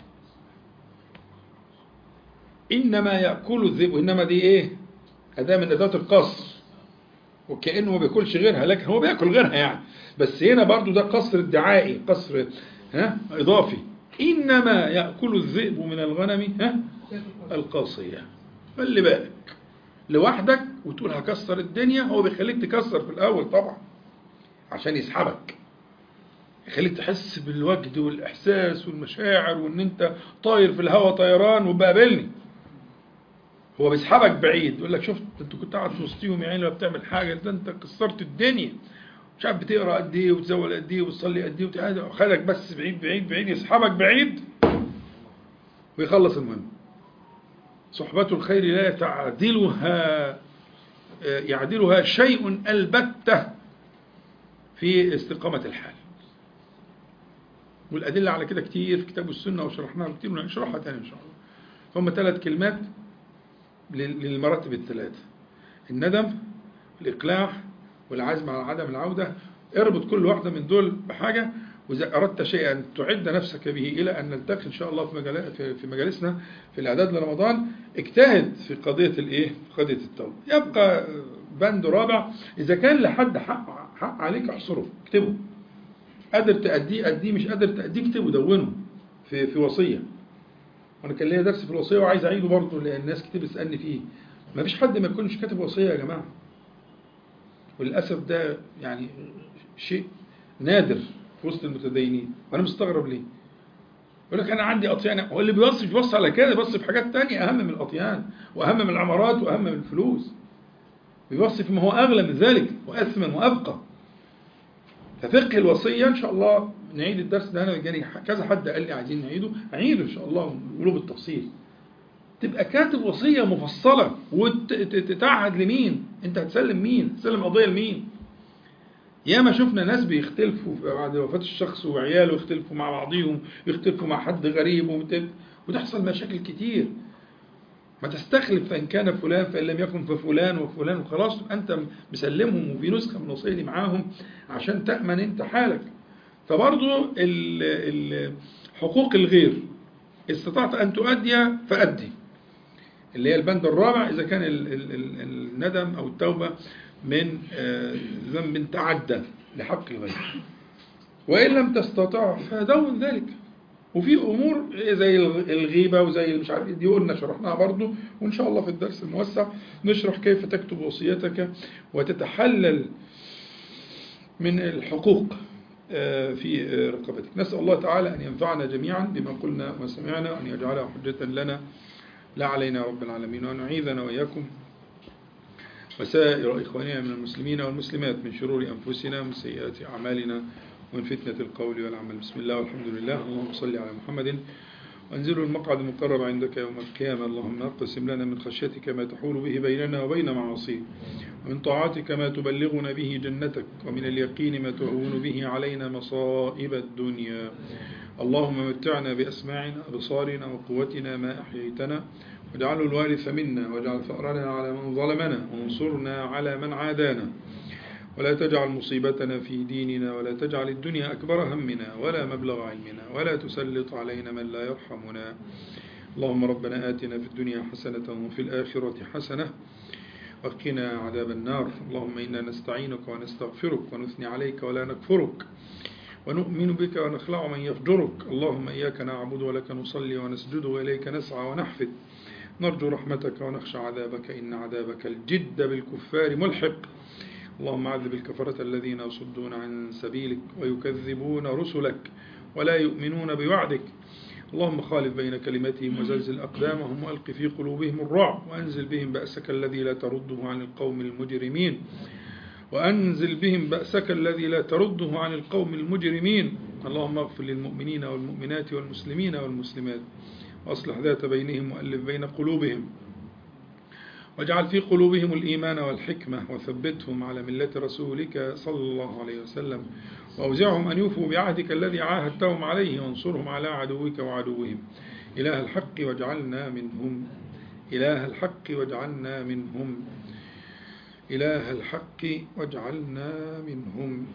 إنما يأكل الذئب وإنما دي إيه أداة من أدوات القصر وكأنه ما بياكلش غيرها لكن هو بياكل غيرها يعني بس هنا برضو ده قصر ادعائي قصر ها إضافي إنما يأكل الذئب من الغنم ها القاصية خلي بالك لوحدك وتقول هكسر الدنيا هو بيخليك تكسر في الأول طبعا عشان يسحبك يخليك تحس بالوجد والإحساس والمشاعر وإن أنت طاير في الهواء طيران وبقابلني هو بيسحبك بعيد يقول لك شفت انت كنت قاعد في وسطيهم يا عيني ولا بتعمل حاجه ده انت كسرت الدنيا مش عارف بتقرا قد ايه وتزول قد ايه وتصلي قد ايه وتقعد خدك بس بعيد بعيد بعيد يسحبك بعيد ويخلص المهم صحبة الخير لا تعدلها يعدلها شيء البتة في استقامة الحال والأدلة على كده كتير في كتاب السنة وشرحناها كتير ونشرحها تاني إن شاء الله فهم ثلاث كلمات لل- للمراتب الثلاثة الندم الإقلاع والعزم على عدم العودة اربط كل واحدة من دول بحاجة وإذا أردت شيئا تعد نفسك به إلى أن نلتقي إن شاء الله في مجال- في- في مجالسنا في الإعداد لرمضان اجتهد في قضية الإيه؟ في قضية التوبة يبقى بند رابع إذا كان لحد حق, حق عليك احصره اكتبه قادر تأديه أديه مش قادر تأديه اكتبه دونه في في وصية وانا كان ليا درس في الوصيه وعايز اعيده برضه لان الناس كتير بتسالني فيه ما فيش حد ما يكونش كاتب وصيه يا جماعه وللاسف ده يعني شيء نادر في وسط المتدينين وانا مستغرب ليه يقول لك انا عندي اطيان هو اللي بيوصي مش بيوصي على كده بيوصي في حاجات تانية اهم من الاطيان واهم من العمارات واهم من الفلوس بيوصي فيما هو اغلى من ذلك واثمن وابقى ففقه الوصية إن شاء الله نعيد الدرس ده أنا جاني كذا حد قال لي عايزين نعيده هعيده إن شاء الله ونقوله بالتفصيل تبقى كاتب وصية مفصلة وتتعهد لمين أنت هتسلم مين هتسلم قضية لمين ياما شفنا ناس بيختلفوا بعد وفاة الشخص وعياله يختلفوا مع بعضهم يختلفوا مع حد غريب ومت- وتحصل مشاكل كتير ما تستخلف فإن كان فلان فإن لم يكن ففلان وفلان وخلاص أنت مسلمهم وفي نسخة من الوصية دي معاهم عشان تأمن أنت حالك فبرضو ال- ال- حقوق الغير استطعت أن تؤدي فأدي اللي هي البند الرابع إذا كان ال- ال- ال- الندم أو التوبة من آه، ذنب تعدى لحق الغير وإن لم تستطع فدون ذلك وفي امور زي الغيبه وزي مش عارف إيه دي قلنا شرحناها برضو وان شاء الله في الدرس الموسع نشرح كيف تكتب وصيتك وتتحلل من الحقوق آه، في آه، رقبتك نسأل الله تعالى أن ينفعنا جميعا بما قلنا وسمعنا وأن يجعله حجة لنا لا علينا يا رب العالمين وأن يعيذنا وإياكم وسائر إخواننا من المسلمين والمسلمات من شرور أنفسنا ومن سيئات أعمالنا ومن فتنة القول والعمل بسم الله والحمد لله اللهم صل على محمد وانزل المقعد المقرب عندك يوم القيامة اللهم اقسم لنا من خشيتك ما تحول به بيننا وبين معاصيك ومن طاعتك ما تبلغنا به جنتك ومن اليقين ما تهون به علينا مصائب الدنيا اللهم متعنا بأسماعنا أبصارنا وقوتنا ما أحييتنا واجعله الوارث منا واجعل ثأرنا على من ظلمنا وانصرنا على من عادانا ولا تجعل مصيبتنا في ديننا ولا تجعل الدنيا أكبر همنا ولا مبلغ علمنا ولا تسلط علينا من لا يرحمنا اللهم ربنا آتنا في الدنيا حسنة وفي الآخرة حسنة وقنا عذاب النار اللهم إنا نستعينك ونستغفرك ونثني عليك ولا نكفرك ونؤمن بك ونخلع من يفجرك اللهم إياك نعبد ولك نصلي ونسجد وإليك نسعى ونحفد نرجو رحمتك ونخشى عذابك إن عذابك الجد بالكفار ملحق اللهم عذب الكفرة الذين يصدون عن سبيلك ويكذبون رسلك ولا يؤمنون بوعدك اللهم خالف بين كلمتهم وزلزل أقدامهم وألق في قلوبهم الرعب وأنزل بهم بأسك الذي لا ترده عن القوم المجرمين وأنزل بهم بأسك الذي لا ترده عن القوم المجرمين اللهم اغفر للمؤمنين والمؤمنات والمسلمين والمسلمات وأصلح ذات بينهم وألف بين قلوبهم واجعل في قلوبهم الإيمان والحكمة وثبتهم على ملة رسولك صلى الله عليه وسلم وأوزعهم أن يوفوا بعهدك الذي عاهدتهم عليه وانصرهم على عدوك وعدوهم إله الحق واجعلنا منهم إله الحق واجعلنا منهم إله الحق واجعلنا منهم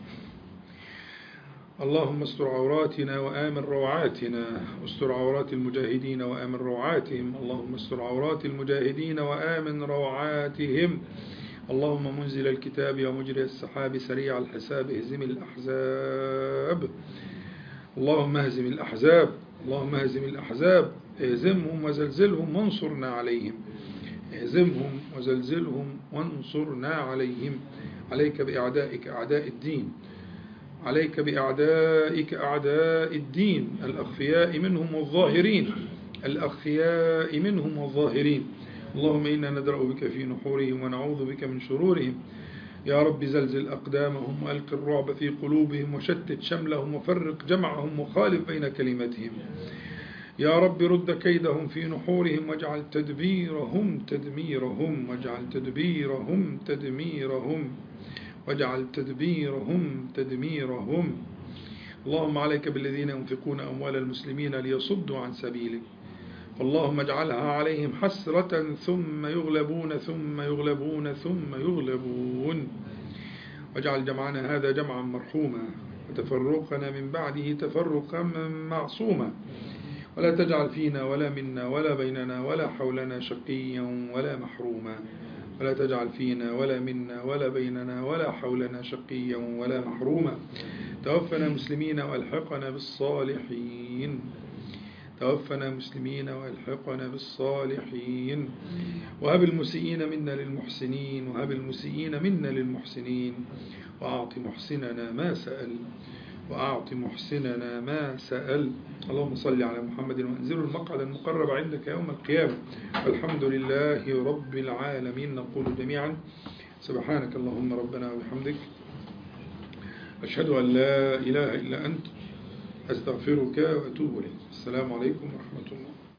اللهم استر عوراتنا وآمن روعاتنا استر عورات المجاهدين وآمن روعاتهم اللهم استر عورات المجاهدين وآمن روعاتهم اللهم منزل الكتاب ومجري السحاب سريع الحساب اهزم الأحزاب اللهم اهزم الأحزاب اللهم اهزم الأحزاب اهزمهم وزلزلهم وانصرنا عليهم اهزمهم وزلزلهم وانصرنا عليهم عليك بأعدائك أعداء الدين عليك بأعدائك أعداء الدين الأخفياء منهم والظاهرين الأخفياء منهم والظاهرين اللهم إنا ندرأ بك في نحورهم ونعوذ بك من شرورهم يا رب زلزل أقدامهم وألق الرعب في قلوبهم وشتت شملهم وفرق جمعهم وخالف بين كلمتهم يا رب رد كيدهم في نحورهم واجعل تدبيرهم تدميرهم واجعل تدبيرهم تدميرهم واجعل تدبيرهم تدميرهم اللهم عليك بالذين ينفقون أموال المسلمين ليصدوا عن سبيلك اللهم اجعلها عليهم حسرة ثم يغلبون ثم يغلبون ثم يغلبون واجعل جمعنا هذا جمعا مرحوما وتفرقنا من بعده تفرقا معصوما ولا تجعل فينا ولا منا ولا بيننا ولا حولنا شقيا ولا محروما ولا تجعل فينا ولا منا ولا بيننا ولا حولنا شقيا ولا محروما توفنا مسلمين والحقنا بالصالحين توفنا مسلمين والحقنا بالصالحين وهب المسيئين منا للمحسنين وهب المسيئين منا للمحسنين وأعط محسننا ما سأل وأعط محسننا ما سأل اللهم صل على محمد وانزل المقعد المقرب عندك يوم القيامة والحمد لله رب العالمين نقول جميعا سبحانك اللهم ربنا وبحمدك أشهد أن لا إله إلا أنت أستغفرك وأتوب إليك السلام عليكم ورحمة الله